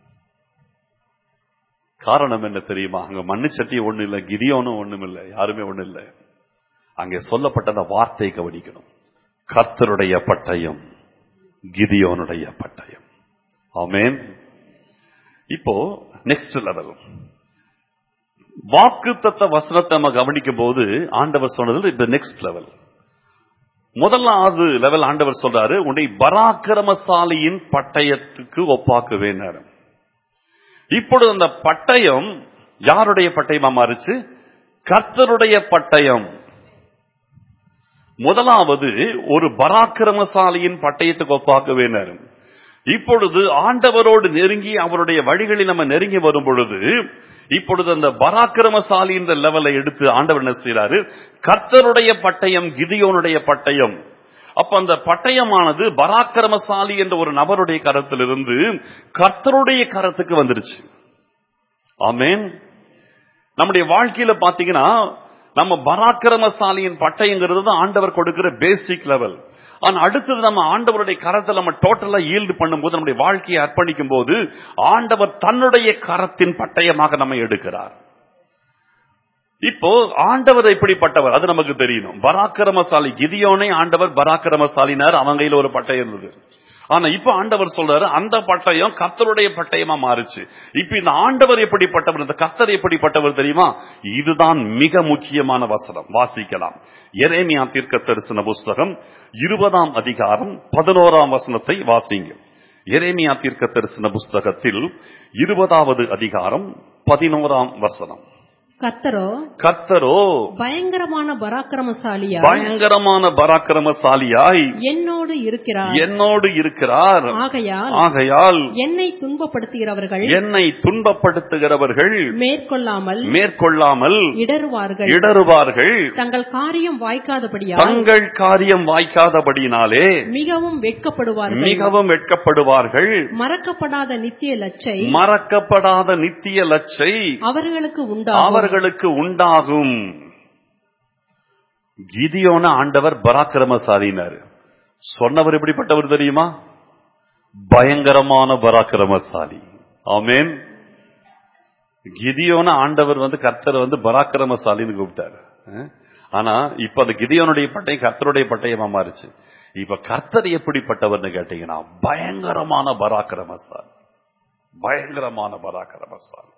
காரணம் என்ன தெரியுமா அங்க மண்ணு சட்டி ஒண்ணு இல்ல கிதியோனும் ஒண்ணும் இல்ல யாருமே ஒண்ணு இல்ல அங்கே சொல்லப்பட்ட அந்த வார்த்தை கவனிக்கணும் கர்த்தருடைய பட்டயம் கிதியோனுடைய பட்டயம் ஆமென் இப்போ நெக்ஸ்ட் லெவல் வாக்கு தத்த வசனத்தை நம்ம கவனிக்கும் போது ஆண்டவர் சொன்னது இப்ப நெக்ஸ்ட் லெவல் முதலாவது லெவல் ஆண்டவர் சொல்றாரு உன்னை பராக்கிரமசாலியின் பட்டயத்துக்கு ஒப்பாக்குவேன் இப்பொழுது அந்த பட்டயம் யாருடைய பட்டயமா மாறுச்சு கர்த்தருடைய பட்டயம் முதலாவது ஒரு பராக்கிரமசாலியின் பட்டயத்துக்கு ஒப்பாக்குவேன் இப்பொழுது ஆண்டவரோடு நெருங்கி அவருடைய வழிகளில் நம்ம நெருங்கி வரும் பொழுது இப்பொழுது அந்த பராக்கிரமசாலி என்ற லெவலை எடுத்து ஆண்டவர் என்ன செய்யறாரு கர்த்தருடைய பட்டயம் கிதியோனுடைய பட்டயம் அப்ப அந்த பட்டயமானது பராக்கிரமசாலி என்ற ஒரு நபருடைய கரத்திலிருந்து கர்த்தருடைய கரத்துக்கு வந்துருச்சு ஆமென் நம்முடைய வாழ்க்கையில பாத்தீங்கன்னா நம்ம பராக்கிரமசாலியின் பட்டயங்கிறது தான் ஆண்டவர் கொடுக்கிற பேசிக் லெவல் ஆனா அடுத்தது நம்ம ஆண்டவருடைய கரத்தில் நம்ம டோட்டலா ஈல்டு பண்ணும்போது நம்முடைய வாழ்க்கையை அர்ப்பணிக்கும் போது ஆண்டவர் தன்னுடைய கரத்தின் பட்டயமாக நம்ம எடுக்கிறார் இப்போ ஆண்டவர் எப்படிப்பட்டவர் அது நமக்கு தெரியணும் பராக்கிரமசாலி கிதியோனே ஆண்டவர் பராக்கிரமசாலினார் அவங்க கையில ஒரு பட்டயம் இருந்தது ஆனா இப்ப ஆண்டவர் சொல்றாரு அந்த பட்டயம் கர்த்தருடைய பட்டயமா மாறுச்சு இப்ப இந்த ஆண்டவர் எப்படிப்பட்டவர் இந்த கர்த்தர் எப்படிப்பட்டவர் தெரியுமா இதுதான் மிக முக்கியமான வசனம் வாசிக்கலாம் எரேமியா தீர்க்க தரிசன புஸ்தகம் இருபதாம் அதிகாரம் பதினோராம் வசனத்தை வாசிங்க எரேமியா தீர்க்க தரிசன புஸ்தகத்தில் இருபதாவது அதிகாரம் பதினோராம் வசனம் கர்த்தரோ கர்த்தரோ பயங்கரமான பராக்கிரமசாலியா பயங்கரமான பராக்கிரமசாலியாய் என்னோடு இருக்கிறார் என்னோடு இருக்கிறார் ஆகையால் ஆகையால் என்னை துன்பப்படுத்துகிறவர்கள் என்னை துன்பப்படுத்துகிறவர்கள் மேற்கொள்ளாமல் மேற்கொள்ளாமல் இடறுவார்கள் இடறுவார்கள் தங்கள் காரியம் வாய்க்காதபடியால் தங்கள் காரியம் வாய்க்காதபடினாலே மிகவும் வெட்கப்படுவார்கள் மிகவும் வெட்கப்படுவார்கள் மறக்கப்படாத நித்திய லட்சை மறக்கப்படாத நித்திய லட்சை அவர்களுக்கு உண்டாகும் அவர்களுக்கு உண்டாகும் கிதியோன ஆண்டவர் பராக்கிரமசாலினார் சொன்னவர் எப்படிப்பட்டவர் தெரியுமா பயங்கரமான பராக்கிரமசாலி ஆமென் கிதியோன ஆண்டவர் வந்து கர்த்தர் வந்து பராக்கிரமசாலின்னு கூப்பிட்டாரு அஹ்? ஆனா இப்ப அந்த கிதியோனுடைய பட்டயம் கர்த்தருடைய பட்டயமா மாறுச்சு இப்ப கர்த்தர் எப்படிப்பட்டவர்னு கேட்டீங்கன்னா பயங்கரமான பராக்கிரமசாலி பயங்கரமான பராக்கிரமசாலி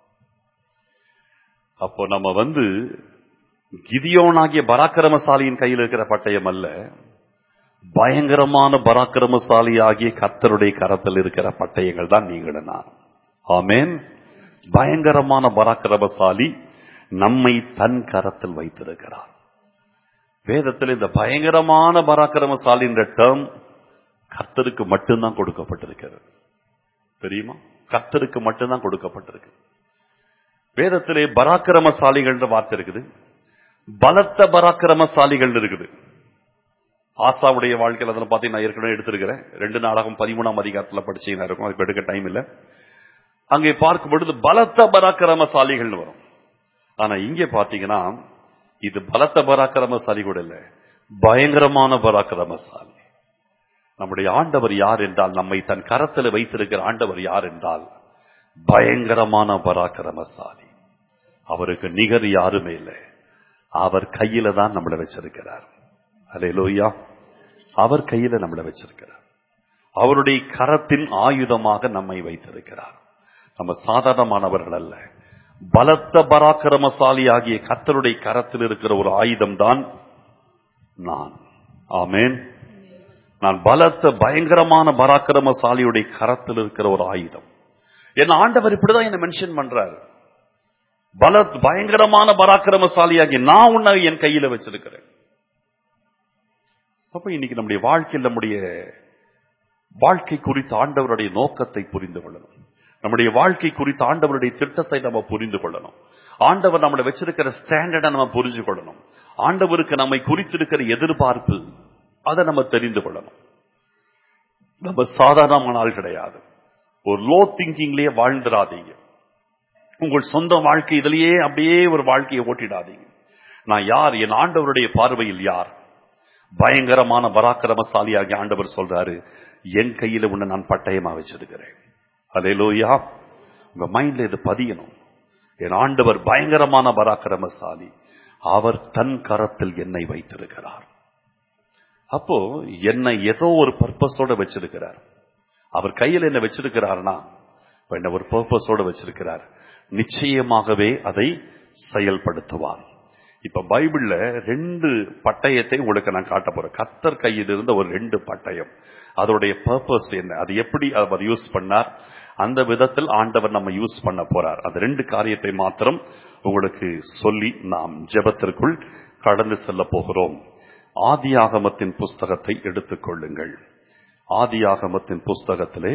அப்போ நம்ம வந்து கிதியோனாகிய பராக்கிரமசாலியின் கையில் இருக்கிற பட்டயம் அல்ல பயங்கரமான பராக்கிரமசாலி ஆகிய கர்த்தருடைய கரத்தில் இருக்கிற பட்டயங்கள் தான் நீங்களும் நான் ஆமென் பயங்கரமான பராக்கிரமசாலி நம்மை தன் கரத்தில் வைத்திருக்கிறார் வேதத்தில் இந்த பயங்கரமான பராக்கிரமசாலி என்ற டேர்ம் கர்த்தருக்கு மட்டும்தான் கொடுக்கப்பட்டிருக்கிறது தெரியுமா கர்த்தருக்கு மட்டும்தான் கொடுக்கப்பட்டிருக்கு வேதத்திலே பராக்கிரமசாலிகள் வார்த்தை இருக்குது பலத்த பராக்கிரமசாலிகள் இருக்குது ஆசாவுடைய வாழ்க்கையில் அதில் பார்த்தீங்கன்னா நான் ஏற்கனவே எடுத்திருக்கிறேன் ரெண்டு நாடகம் பதிமூணாம் அதிகாரத்தில் படிச்சீங்கன்னா இருக்கும் அதுக்கு எடுக்க டைம் இல்லை அங்கே பார்க்கும் பொழுது பலத்த பராக்கிரமசாலிகள் வரும் ஆனா இங்கே பார்த்தீங்கன்னா இது பலத்த பராக்கிரமசாலி கூட இல்லை பயங்கரமான பராக்கிரமசாலி நம்முடைய ஆண்டவர் யார் என்றால் நம்மை தன் கரத்தில் வைத்திருக்கிற ஆண்டவர் யார் என்றால் பயங்கரமான பராக்கிரமசாலி அவருக்கு நிகர் யாருமே இல்லை அவர் கையில தான் நம்மளை வச்சிருக்கிறார் அலையலோயா அவர் கையில நம்மளை வச்சிருக்கிறார் அவருடைய கரத்தின் ஆயுதமாக நம்மை வைத்திருக்கிறார் நம்ம சாதாரணமானவர்கள் அல்ல பலத்த பராக்கிரமசாலி ஆகிய கர்த்தருடைய கரத்தில் இருக்கிற ஒரு ஆயுதம் தான் நான் ஆமேன் நான் பலத்த பயங்கரமான பராக்கிரமசாலியுடைய கரத்தில் இருக்கிற ஒரு ஆயுதம் என் ஆண்டவர் இப்படிதான் என்ன மென்ஷன் பண்றாரு பல பயங்கரமான பராக்கிரமசாலியாகி நான் உன்னை என் கையில வச்சிருக்கிறேன் அப்ப இன்னைக்கு நம்முடைய வாழ்க்கையில் நம்முடைய வாழ்க்கை குறித்த ஆண்டவருடைய நோக்கத்தை புரிந்து கொள்ளணும் நம்முடைய வாழ்க்கை குறித்த ஆண்டவருடைய திட்டத்தை நம்ம புரிந்து கொள்ளணும் ஆண்டவர் நம்மளை வச்சிருக்கிற ஸ்டாண்டர்டை நம்ம புரிஞ்சு கொள்ளணும் ஆண்டவருக்கு நம்மை குறித்திருக்கிற எதிர்பார்ப்பு அதை நம்ம தெரிந்து கொள்ளணும் நம்ம சாதாரணமான ஆள் கிடையாது ஒரு லோ திங்கிங்லயே வாழ்ந்துடாதீங்க உங்கள் சொந்த வாழ்க்கை இதிலேயே அப்படியே ஒரு வாழ்க்கையை ஓட்டிடாதீங்க நான் யார் என் ஆண்டவருடைய பார்வையில் யார் பயங்கரமான பராக்கிரமசாலியாகிய ஆண்டவர் சொல்றாரு என் கையில உன்னை நான் பட்டயமா வச்சிருக்கிறேன் அதே லோயா உங்க மைண்ட்ல இது பதியணும் என் ஆண்டவர் பயங்கரமான பராக்கிரமசாலி அவர் தன் கரத்தில் என்னை வைத்திருக்கிறார் அப்போ என்னை ஏதோ ஒரு பர்பஸோட வச்சிருக்கிறார் அவர் கையில் என்ன வச்சிருக்கிறார்னா இப்ப என்ன ஒரு பர்பஸோட வச்சிருக்கிறார் நிச்சயமாகவே அதை செயல்படுத்துவார் இப்ப பைபிள்ல ரெண்டு பட்டயத்தை உங்களுக்கு நான் காட்ட போறேன் கத்தர் கையில் இருந்த ஒரு ரெண்டு பட்டயம் அதோடைய பர்பஸ் என்ன அது எப்படி அவர் யூஸ் பண்ணார் அந்த விதத்தில் ஆண்டவர் நம்ம யூஸ் பண்ண போறார் அந்த ரெண்டு காரியத்தை மாத்திரம் உங்களுக்கு சொல்லி நாம் ஜெபத்திற்குள் கடந்து செல்ல போகிறோம் ஆதியாகமத்தின் புஸ்தகத்தை எடுத்துக்கொள்ளுங்கள் ஆதியாகமத்தின் புஸ்தகத்திலே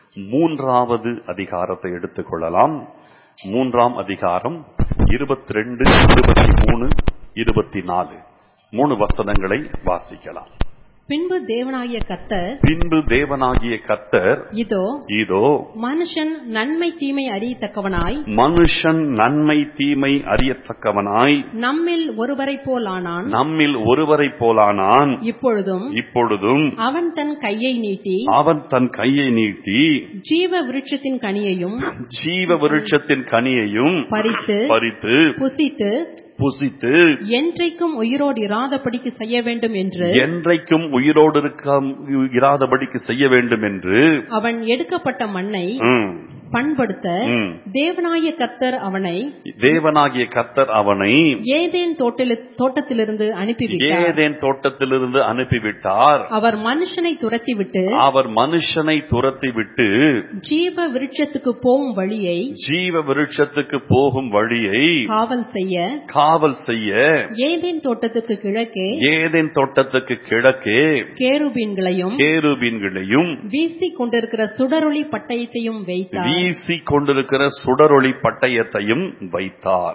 மூன்றாவது அதிகாரத்தை எடுத்துக்கொள்ளலாம் மூன்றாம் அதிகாரம் இருபத்தி ரெண்டு இருபத்தி மூணு இருபத்தி நாலு மூணு வசனங்களை வாசிக்கலாம் பின்பு தேவனாகிய கர்த்தர் பின்பு தேவனாகிய கர்த்தர் இதோ இதோ மனுஷன் நன்மை தீமை அறியத்தக்கவனாய் மனுஷன் நன்மை தீமை அறியத்தக்கவனாய் நம்மில் ஒருவரைப் போல் ஆனான் நம்மில் ஒருவரைப் போலானான் இப்பொழுதும் இப்பொழுதும் அவன் தன் கையை நீட்டி அவன் தன் கையை நீட்டி ஜீவ விருட்சத்தின் கனியையும் ஜீவ விருட்சத்தின் கனியையும் பறித்து பறித்து புசித்து புசித்து என்றைக்கும் உயிரோடு இராதபடிக்கு செய்ய வேண்டும் என்று என்றைக்கும் உயிரோடு இருக்க இராதபடிக்கு செய்ய வேண்டும் என்று அவன் எடுக்கப்பட்ட மண்ணை ம், பண்படுத்த ம். தேவனாகிய கர்த்தர் அவனை தேவனாகிய கர்த்தர் அவனை ஏதேன் தோட்டில- தோட்டத்திலிருந்து அனுப்பிவிட்டார் ஏதேன் தோட்டத்திலிருந்து அனுப்பிவிட்டார் அவர் மனுஷனை துரத்திவிட்டு அவர் மனுஷனை துரத்தி விட்டு ஜீவ விருட்சத்துக்கு போகும் வழியை ஜீவ விருட்சத்துக்கு போகும் வழியை காவல் செய்ய காவல் செய்ய ஏதேன் தோட்டத்துக்கு கிழக்கே ஏதேன் தோட்டத்துக்கு கிழக்கே கேருபீன்களையும் கேருபீன்களையும் வீசிக் கொண்டிருக்கிற சுடரொளி பட்டயத்தையும் வைத்தார் வீசி கொண்டிருக்கிற சுடரொளி பட்டயத்தையும் வைத்தார்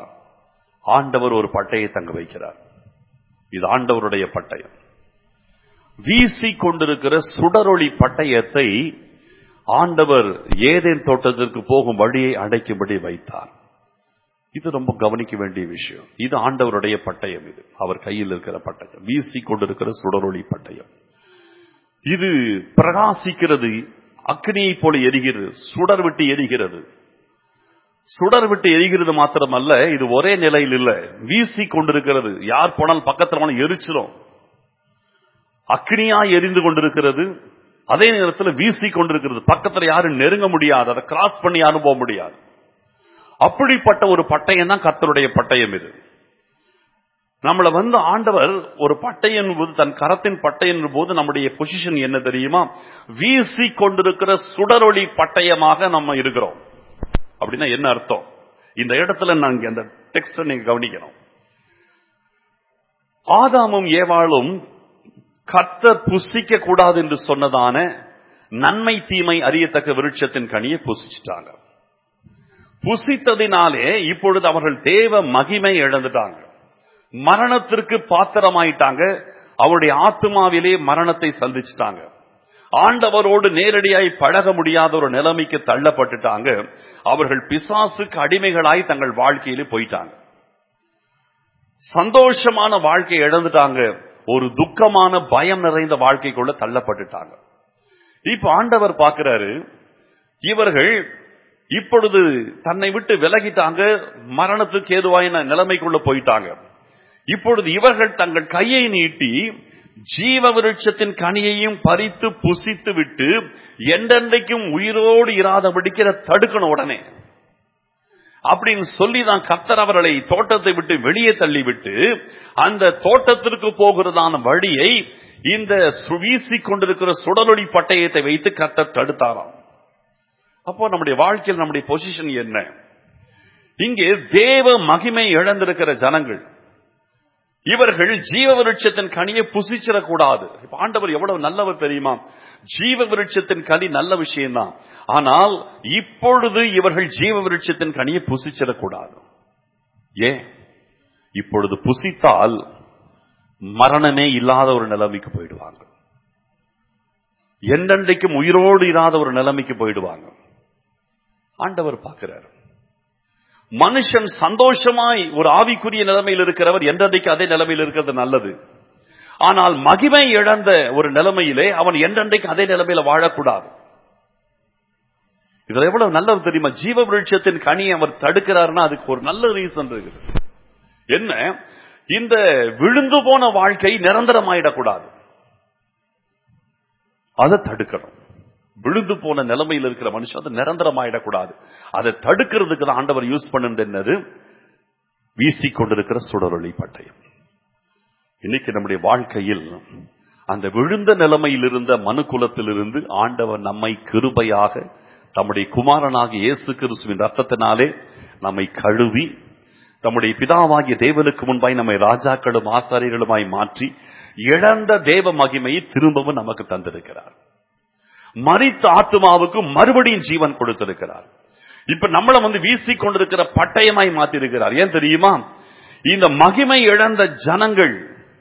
ஆண்டவர் ஒரு பட்டயத்தை அங்க வைக்கிறார் இது ஆண்டவருடைய பட்டயம் வீசி கொண்டிருக்கிற சுடரொளி பட்டயத்தை ஆண்டவர் ஏதேன் தோட்டத்திற்கு போகும் வழியை அடைக்கும்படி வைத்தார் இது ரொம்ப கவனிக்க வேண்டிய விஷயம் இது ஆண்டவருடைய பட்டயம் இது அவர் கையில் இருக்கிற பட்டயம் வீசி கொண்டிருக்கிற சுடரொளி பட்டயம் இது பிரகாசிக்கிறது அக்னியை போல எரிகிறது சுடர் விட்டு எரிகிறது சுடர் விட்டு எரிகிறது மாத்திரமல்ல இது ஒரே நிலையில் இல்ல வீசி கொண்டிருக்கிறது யார் போனாலும் பக்கத்துல போனாலும் எரிச்சிரும் அக்னியா எரிந்து கொண்டிருக்கிறது அதே நேரத்தில் வீசி கொண்டிருக்கிறது பக்கத்துல யாரும் நெருங்க முடியாது அதை கிராஸ் பண்ணி யாரும் போக முடியாது அப்படிப்பட்ட ஒரு பட்டயம் தான் கர்த்தருடைய பட்டயம் இது நம்மள வந்து ஆண்டவர் ஒரு பட்டயம் போது தன் கரத்தின் பட்டயம் போது நம்முடைய பொசிஷன் என்ன தெரியுமா வீசி கொண்டிருக்கிற சுடரொளி பட்டயமாக நம்ம இருக்கிறோம் அப்படின்னா என்ன அர்த்தம் இந்த இடத்துல நாங்க அந்த டெக்ஸ்ட நீங்க கவனிக்கணும் ஆதாமும் ஏவாளும் கர்த்தர் புசிக்க கூடாது என்று சொன்னதான நன்மை தீமை அறியத்தக்க விருட்சத்தின் கனியை புசிச்சிட்டாங்க புசித்ததினாலே இப்பொழுது அவர்கள் தேவ மகிமை இழந்துட்டாங்க மரணத்திற்கு பாத்திரமாயிட்டாங்க அவருடைய ஆத்மாவிலே மரணத்தை சந்திச்சிட்டாங்க ஆண்டவரோடு நேரடியாய் பழக முடியாத ஒரு நிலைமைக்கு தள்ளப்பட்டுட்டாங்க அவர்கள் பிசாசுக்கு அடிமைகளாய் தங்கள் வாழ்க்கையிலே போயிட்டாங்க சந்தோஷமான வாழ்க்கையை இழந்துட்டாங்க ஒரு துக்கமான பயம் நிறைந்த வாழ்க்கைக்குள்ள தள்ளப்பட்டுட்டாங்க இப்ப ஆண்டவர் பார்க்கிறாரு இவர்கள் இப்பொழுது தன்னை விட்டு விலகிட்டாங்க மரணத்துக்கு ஏதுவாயின நிலைமைக்குள்ள போயிட்டாங்க இப்பொழுது இவர்கள் தங்கள் கையை நீட்டி ஜீவ விருட்சத்தின் கனியையும் பறித்து புசித்து விட்டு என்றென்றைக்கும் உயிரோடு இராதபடிக்கிற தடுக்கணும் உடனே அப்படின்னு சொல்லி தான் கர்த்தர் அவர்களை தோட்டத்தை விட்டு வெளியே தள்ளிவிட்டு அந்த தோட்டத்திற்கு போகிறதான வழியை இந்த சு- வீசிக் கொண்டிருக்கிற சுடலொளி பட்டயத்தை வைத்து கர்த்தர் தடுத்தாராம் அப்போ நம்முடைய வாழ்க்கையில் நம்முடைய பொசிஷன் என்ன இங்கே தேவ மகிமை இழந்திருக்கிற ஜனங்கள் இவர்கள் ஜீவ விருட்சத்தின் கனியை புசிச்சிடக்கூடாது இப்ப ஆண்டவர் எவ்வளவு நல்லவர் தெரியுமா ஜீவ விருட்சத்தின் கனி நல்ல விஷயம்தான் ஆனால் இப்பொழுது இவர்கள் ஜீவ விருட்சத்தின் கனியை புசிச்சிடக்கூடாது ஏன் இப்பொழுது புசித்தால் மரணமே இல்லாத ஒரு நிலைமைக்கு போயிடுவாங்க என்றென்றைக்கும் உயிரோடு இராத ஒரு நிலைமைக்கு போயிடுவாங்க ஆண்டவர் பார்க்கிறார் மனுஷன் சந்தோஷமாய் ஒரு ஆவிக்குரிய நிலைமையில் இருக்கிறவர் என்றென்றைக்கு அதே நிலைமையில் இருக்கிறது நல்லது ஆனால் மகிமை இழந்த ஒரு நிலைமையிலே அவன் என்றென்றைக்கு அதே நிலைமையில வாழக்கூடாது இதுல எவ்வளவு நல்லது தெரியுமா ஜீவ விருட்சத்தின் கனி அவர் தடுக்கிறாருன்னா அதுக்கு ஒரு நல்ல ரீசன் இருக்குது என்ன இந்த விழுந்து போன வாழ்க்கை நிரந்தரமாயிடக்கூடாது அதை தடுக்கணும் விழுந்து போன நிலைமையில் இருக்கிற மனுஷன் அது நிரந்தரமாயிடக்கூடாது அதை தடுக்கிறதுக்கு தான் ஆண்டவர் யூஸ் பண்ணுறது என்னது வீசி கொண்டிருக்கிற சுடரொளி பட்டயம் இன்னைக்கு நம்முடைய வாழ்க்கையில் அந்த விழுந்த நிலைமையில் இருந்த மனு குலத்திலிருந்து ஆண்டவர் நம்மை கிருபையாக தம்முடைய குமாரனாக இயேசு கிறிஸ்துவின் ரத்தத்தினாலே நம்மை கழுவி தம்முடைய பிதாவாகிய தேவனுக்கு முன்பாய் நம்மை ராஜாக்களும் ஆசாரியர்களுமாய் மாற்றி இழந்த தேவ மகிமையை திரும்பவும் நமக்கு தந்திருக்கிறார் மறித்த ஆத்மாவுக்கு மறுபடியும் ஜீவன் கொடுத்திருக்கிறார் இப்ப நம்மள வந்து வீசி கொண்டிருக்கிற பட்டயமாய் மாத்தி இருக்கிறார் ஏன் தெரியுமா இந்த மகிமை இழந்த ஜனங்கள்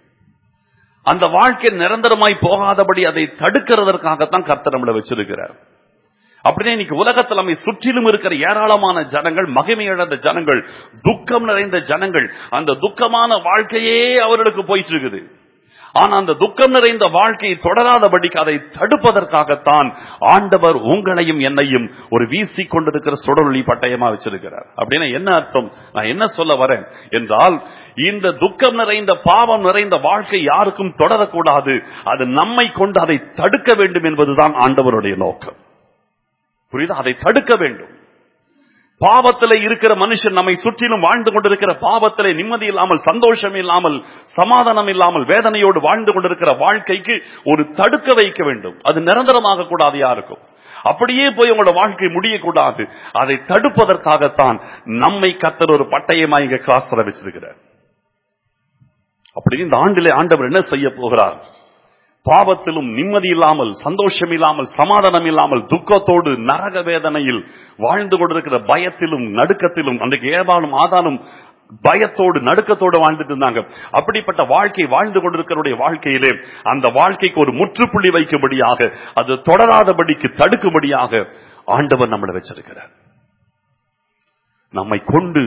அந்த வாழ்க்கை நிரந்தரமாய் போகாதபடி அதை தடுக்கிறதற்காகத்தான் கர்த்தர் நம்மளை வச்சிருக்கிறார் அப்படியே இன்னைக்கு உலகத்தில் நம்மை சுற்றிலும் இருக்கிற ஏராளமான ஜனங்கள் மகிமை இழந்த ஜனங்கள் துக்கம் நிறைந்த ஜனங்கள் அந்த துக்கமான வாழ்க்கையே அவர்களுக்கு போயிட்டு இருக்குது ஆனா அந்த துக்கம் நிறைந்த வாழ்க்கையை தொடராதபடிக்கு அதை தடுப்பதற்காகத்தான் ஆண்டவர் உங்களையும் என்னையும் ஒரு வீசி கொண்டிருக்கிற சுடரொளி பட்டயமா வச்சிருக்கிறார் அப்படின்னா என்ன அர்த்தம் நான் என்ன சொல்ல வரேன் என்றால் இந்த துக்கம் நிறைந்த பாவம் நிறைந்த வாழ்க்கை யாருக்கும் தொடரக்கூடாது அது நம்மை கொண்டு அதை தடுக்க வேண்டும் என்பதுதான் ஆண்டவருடைய நோக்கம் புரியுதா அதை தடுக்க வேண்டும் பாவத்திலே இருக்கிற மனுஷன் நம்மை சுற்றிலும் வாழ்ந்து கொண்டிருக்கிற பாவத்திலே நிம்மதி இல்லாமல் சந்தோஷம் இல்லாமல் சமாதானம் இல்லாமல் வேதனையோடு வாழ்ந்து கொண்டிருக்கிற வாழ்க்கைக்கு ஒரு தடுக்க வைக்க வேண்டும் அது நிரந்தரமாக கூடாது யாருக்கும் அப்படியே போய் உங்களோட வாழ்க்கை முடியக்கூடாது அதை தடுப்பதற்காகத்தான் நம்மை கத்தர் ஒரு பட்டயமா இங்க காசர வச்சிருக்கிறார் அப்படி இந்த ஆண்டிலே ஆண்டவர் என்ன செய்ய போகிறார் பாவத்திலும் நிம்மதி இல்லாமல் சந்தோஷம் இல்லாமல் சமாதானம் இல்லாமல் துக்கத்தோடு நரக வேதனையில் வாழ்ந்து கொண்டிருக்கிற பயத்திலும் நடுக்கத்திலும் அன்றைக்கு ஏவாளும் ஆதானும் பயத்தோடு நடுக்கத்தோடு வாழ்ந்துட்டு இருந்தாங்க அப்படிப்பட்ட வாழ்க்கை வாழ்ந்து கொண்டிருக்கிறவருடைய வாழ்க்கையிலே அந்த வாழ்க்கைக்கு ஒரு முற்றுப்புள்ளி வைக்கும்படியாக அது தொடராதபடிக்கு தடுக்கும்படியாக ஆண்டவர் நம்மளை வச்சிருக்கிறார் நம்மை கொண்டு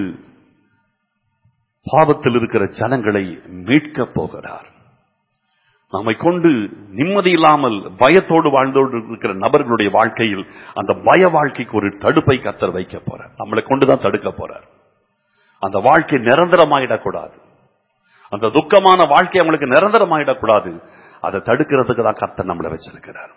பாவத்தில் இருக்கிற ஜனங்களை மீட்க போகிறார் நம்மை கொண்டு நிம்மதி இல்லாமல் பயத்தோடு வாழ்ந்தோடு இருக்கிற நபர்களுடைய வாழ்க்கையில் அந்த பய வாழ்க்கைக்கு ஒரு தடுப்பை கத்தர் வைக்க போறார் நம்மளை கொண்டுதான் தடுக்க போறார் அந்த வாழ்க்கை நிரந்தரமாயிடக்கூடாது அந்த துக்கமான வாழ்க்கை அவங்களுக்கு நிரந்தரமாயிடக்கூடாது அதை தடுக்கிறதுக்கு தான் கர்த்தர் நம்மளை வச்சிருக்கிறார்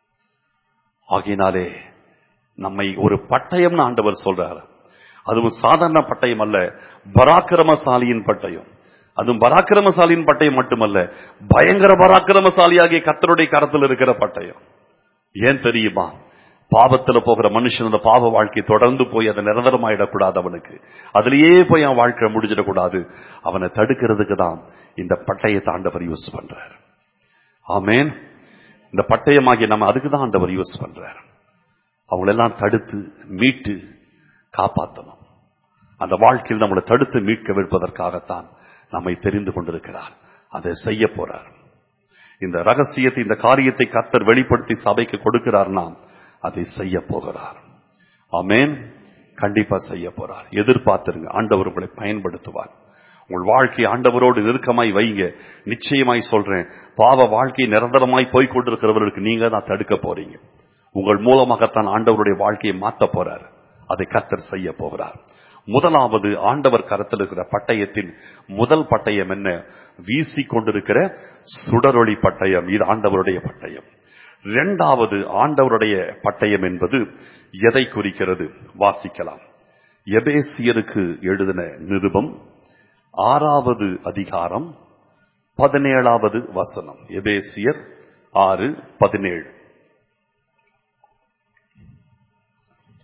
ஆகையினாலே நம்மை ஒரு பட்டயம்னு ஆண்டவர் சொல்றார் அதுவும் சாதாரண பட்டயம் அல்ல பராக்கிரமசாலியின் பட்டயம் அதுவும் பராக்கிரமசாலியின் பட்டயம் மட்டுமல்ல பயங்கர பராக்கிரமசாலியாகிய கத்தருடைய கரத்தில் இருக்கிற பட்டயம் ஏன் தெரியுமா பாவத்துல போகிற மனுஷன் அந்த பாவ வாழ்க்கை தொடர்ந்து போய் அதை நிரந்தரமாயிடக்கூடாது அவனுக்கு அதுலயே போய் அவன் வாழ்க்கை முடிஞ்சிடக்கூடாது அவனை தடுக்கிறதுக்கு தான் இந்த பட்டயத்தை ஆண்டவர் யூஸ் பண்றார் ஆமேன் இந்த பட்டயமாகிய நம்ம அதுக்கு தான் ஆண்டவர் யூஸ் பண்றார் அவங்களெல்லாம் தடுத்து மீட்டு காப்பாற்றணும் அந்த வாழ்க்கையில் நம்மளை தடுத்து மீட்க வைப்பதற்காகத்தான் நம்மை தெரிந்து கொண்டிருக்கிறார் அதை செய்ய போறார் இந்த ரகசியத்தை இந்த காரியத்தை கத்தர் வெளிப்படுத்தி சபைக்கு கொடுக்கிறார் நாம் அதை செய்ய போகிறார் ஆமேன் கண்டிப்பா செய்ய போறார் எதிர்பார்த்திருங்க ஆண்டவர் உங்களை பயன்படுத்துவார் உங்கள் வாழ்க்கை ஆண்டவரோடு நெருக்கமாய் வைங்க நிச்சயமாய் சொல்றேன் பாவ வாழ்க்கை நிரந்தரமாய் போய் கொண்டிருக்கிறவர்களுக்கு நீங்க தான் தடுக்க போறீங்க உங்கள் மூலமாகத்தான் ஆண்டவருடைய வாழ்க்கையை மாத்த போறார் அதை கத்தர் செய்ய போகிறார் முதலாவது ஆண்டவர் கரத்தில் இருக்கிற பட்டயத்தின் முதல் பட்டயம் என்ன வீசி கொண்டிருக்கிற சுடரொளி பட்டயம் இது ஆண்டவருடைய பட்டயம் இரண்டாவது ஆண்டவருடைய பட்டயம் என்பது எதை குறிக்கிறது வாசிக்கலாம் எபேசியருக்கு எழுதின நிருபம் ஆறாவது அதிகாரம் பதினேழாவது வசனம் எபேசியர் ஆறு பதினேழு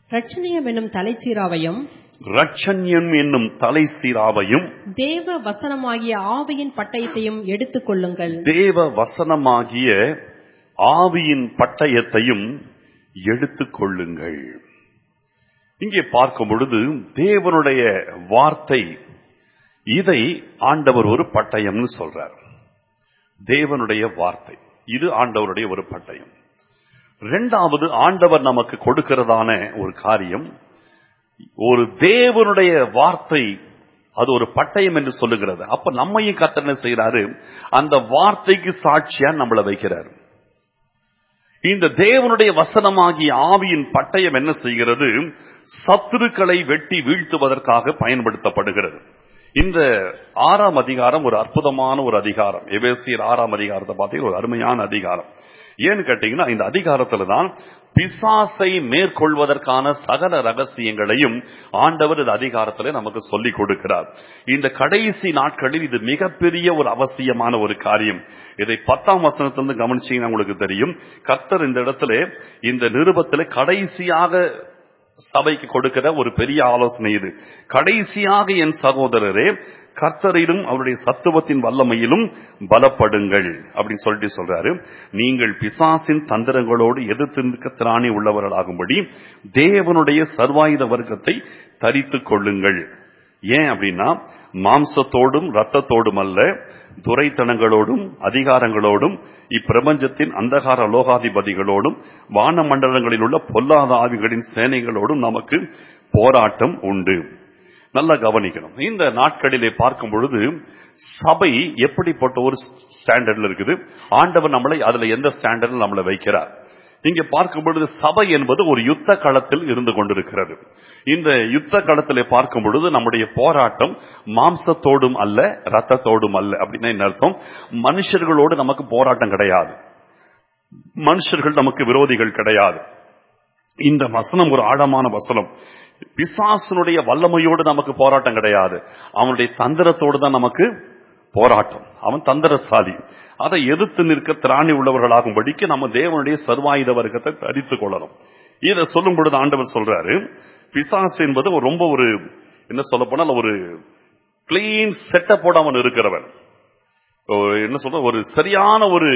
ரட்சணியம் என்னும் தலைச்சீராவையும் ரட்சண்யம் என்னும் தலை சீராவையும் தேவ வசனமாகிய ஆவியின் பட்டயத்தையும் எடுத்துக் கொள்ளுங்கள் தேவ வசனமாகிய ஆவியின் பட்டயத்தையும் எடுத்துக் கொள்ளுங்கள் இங்கே பார்க்கும் பொழுது தேவனுடைய வார்த்தை இதை ஆண்டவர் ஒரு பட்டயம்னு சொல்றார் தேவனுடைய வார்த்தை இது ஆண்டவருடைய ஒரு பட்டயம் இரண்டாவது ஆண்டவர் நமக்கு கொடுக்கிறதான ஒரு காரியம் ஒரு தேவனுடைய வார்த்தை அது ஒரு பட்டயம் என்று சொல்லுகிறது அப்ப நம்மையும் கர்த்தர் என்ன செய்யறாரு அந்த வார்த்தைக்கு சாட்சியா நம்மளை வைக்கிறார் இந்த தேவனுடைய வசனமாகிய ஆவியின் பட்டயம் என்ன செய்கிறது சத்துருக்களை வெட்டி வீழ்த்துவதற்காக பயன்படுத்தப்படுகிறது இந்த ஆறாம் அதிகாரம் ஒரு அற்புதமான ஒரு அதிகாரம் எபேசியர் ஆறாம் அதிகாரத்தை பார்த்தீங்கன்னா ஒரு அருமையான அதிகாரம் ஏன்னு கேட்டீங்கன்னா இந்த அதிகாரத்துல தான் பிசாசை மேற்கொள்வதற்கான சகல ரகசியங்களையும் ஆண்டவர் இந்த அதிகாரத்திலே நமக்கு சொல்லிக் கொடுக்கிறார் இந்த கடைசி நாட்களில் இது மிகப்பெரிய ஒரு அவசியமான ஒரு காரியம் இதை பத்தாம் வசனத்திலிருந்து கவனிச்சீங்கன்னா உங்களுக்கு தெரியும் கர்த்தர் இந்த இடத்துல இந்த நிருபத்தில் கடைசியாக சபைக்கு கொடுக்கிற ஒரு பெரிய ஆலோசனை இது கடைசியாக என் சகோதரரே கர்த்தரிலும் அவருடைய சத்துவத்தின் வல்லமையிலும் பலப்படுங்கள் அப்படின்னு சொல்லிட்டு சொல்றாரு நீங்கள் பிசாசின் தந்திரங்களோடு எதிர்த்து நிற்க திராணி உள்ளவர்களாகும்படி தேவனுடைய சர்வாயுத வர்க்கத்தை தரித்துக் கொள்ளுங்கள் ஏன் அப்படின்னா மாம்சத்தோடும் ரத்தத்தோடும் அல்ல துரைத்தனங்களோடும் அதிகாரங்களோடும் இப்பிரபஞ்சத்தின் அந்தகார லோகாதிபதிகளோடும் வானமண்டலங்களில் உள்ள பொல்லாத ஆவிகளின் சேனைகளோடும் நமக்கு போராட்டம் உண்டு நல்லா கவனிக்கணும் இந்த நாட்களிலே பார்க்கும் பொழுது சபை எப்படிப்பட்ட ஒரு ஸ்டாண்டர்ட்ல இருக்குது ஆண்டவர் நம்மளை அதுல எந்த ஸ்டாண்டர்ட்ல நம்மளை வைக்கிறார் இங்க பார்க்கும் பொழுது சபை என்பது ஒரு யுத்த களத்தில் இருந்து கொண்டிருக்கிறது இந்த யுத்த களத்திலே பார்க்கும் பொழுது நம்முடைய போராட்டம் மாம்சத்தோடும் அல்ல ரத்தத்தோடும் அல்ல அப்படின்னா என்ன அர்த்தம் மனுஷர்களோடு நமக்கு போராட்டம் கிடையாது மனுஷர்கள் நமக்கு விரோதிகள் கிடையாது இந்த வசனம் ஒரு ஆழமான வசனம் பிசாசனுடைய வல்லமையோடு நமக்கு போராட்டம் கிடையாது அவனுடைய தந்திரத்தோடு தான் நமக்கு போராட்டம் அவன் தந்திரசாலி அதை எதிர்த்து நிற்க திராணி உள்ளவர்களாகும்படிக்கு நம்ம தேவனுடைய சர்வாயுத வர்க்கத்தை தரித்துக் கொள்ளணும் இதை சொல்லும் பொழுது ஆண்டவர் சொல்றாரு பிசாசு என்பது ஒரு ரொம்ப ஒரு என்ன சொல்ல போனால் ஒரு கிளீன் செட்டப்போட அவன் இருக்கிறவன் ஒரு என்ன சொல்ற ஒரு சரியான ஒரு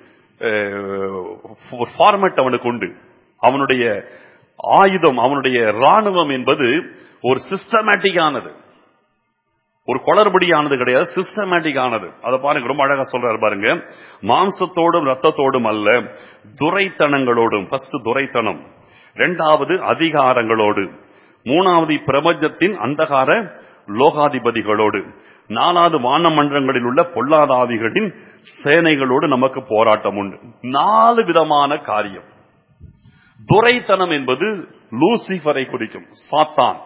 ஃபார்மேட் அவனுக்கு உண்டு அவனுடைய ஆயுதம் அவனுடைய ராணுவம் என்பது ஒரு சிஸ்டமேட்டிக் ஆனது ஒரு குளறுபடியானது கிடையாது சிஸ்டமேட்டிக் ஆனது அதை பாருங்க ரொம்ப அழகா சொல்றாரு பாருங்க மாம்சத்தோடும் ரத்தத்தோடும் அல்ல துரைத்தனங்களோடும் ஃபர்ஸ்ட் துரைத்தனம் இரண்டாவது அதிகாரங்களோடு மூணாவது பிரபஞ்சத்தின் அந்தகார லோகாதிபதிகளோடு நாலாவது வானமன்றங்களில் உள்ள பொல்லாதாவிகளின் சேனைகளோடு நமக்கு போராட்டம் உண்டு நாலு விதமான காரியம் துரைத்தனம் என்பது லூசிஃபரை குறிக்கும் சாத்தான்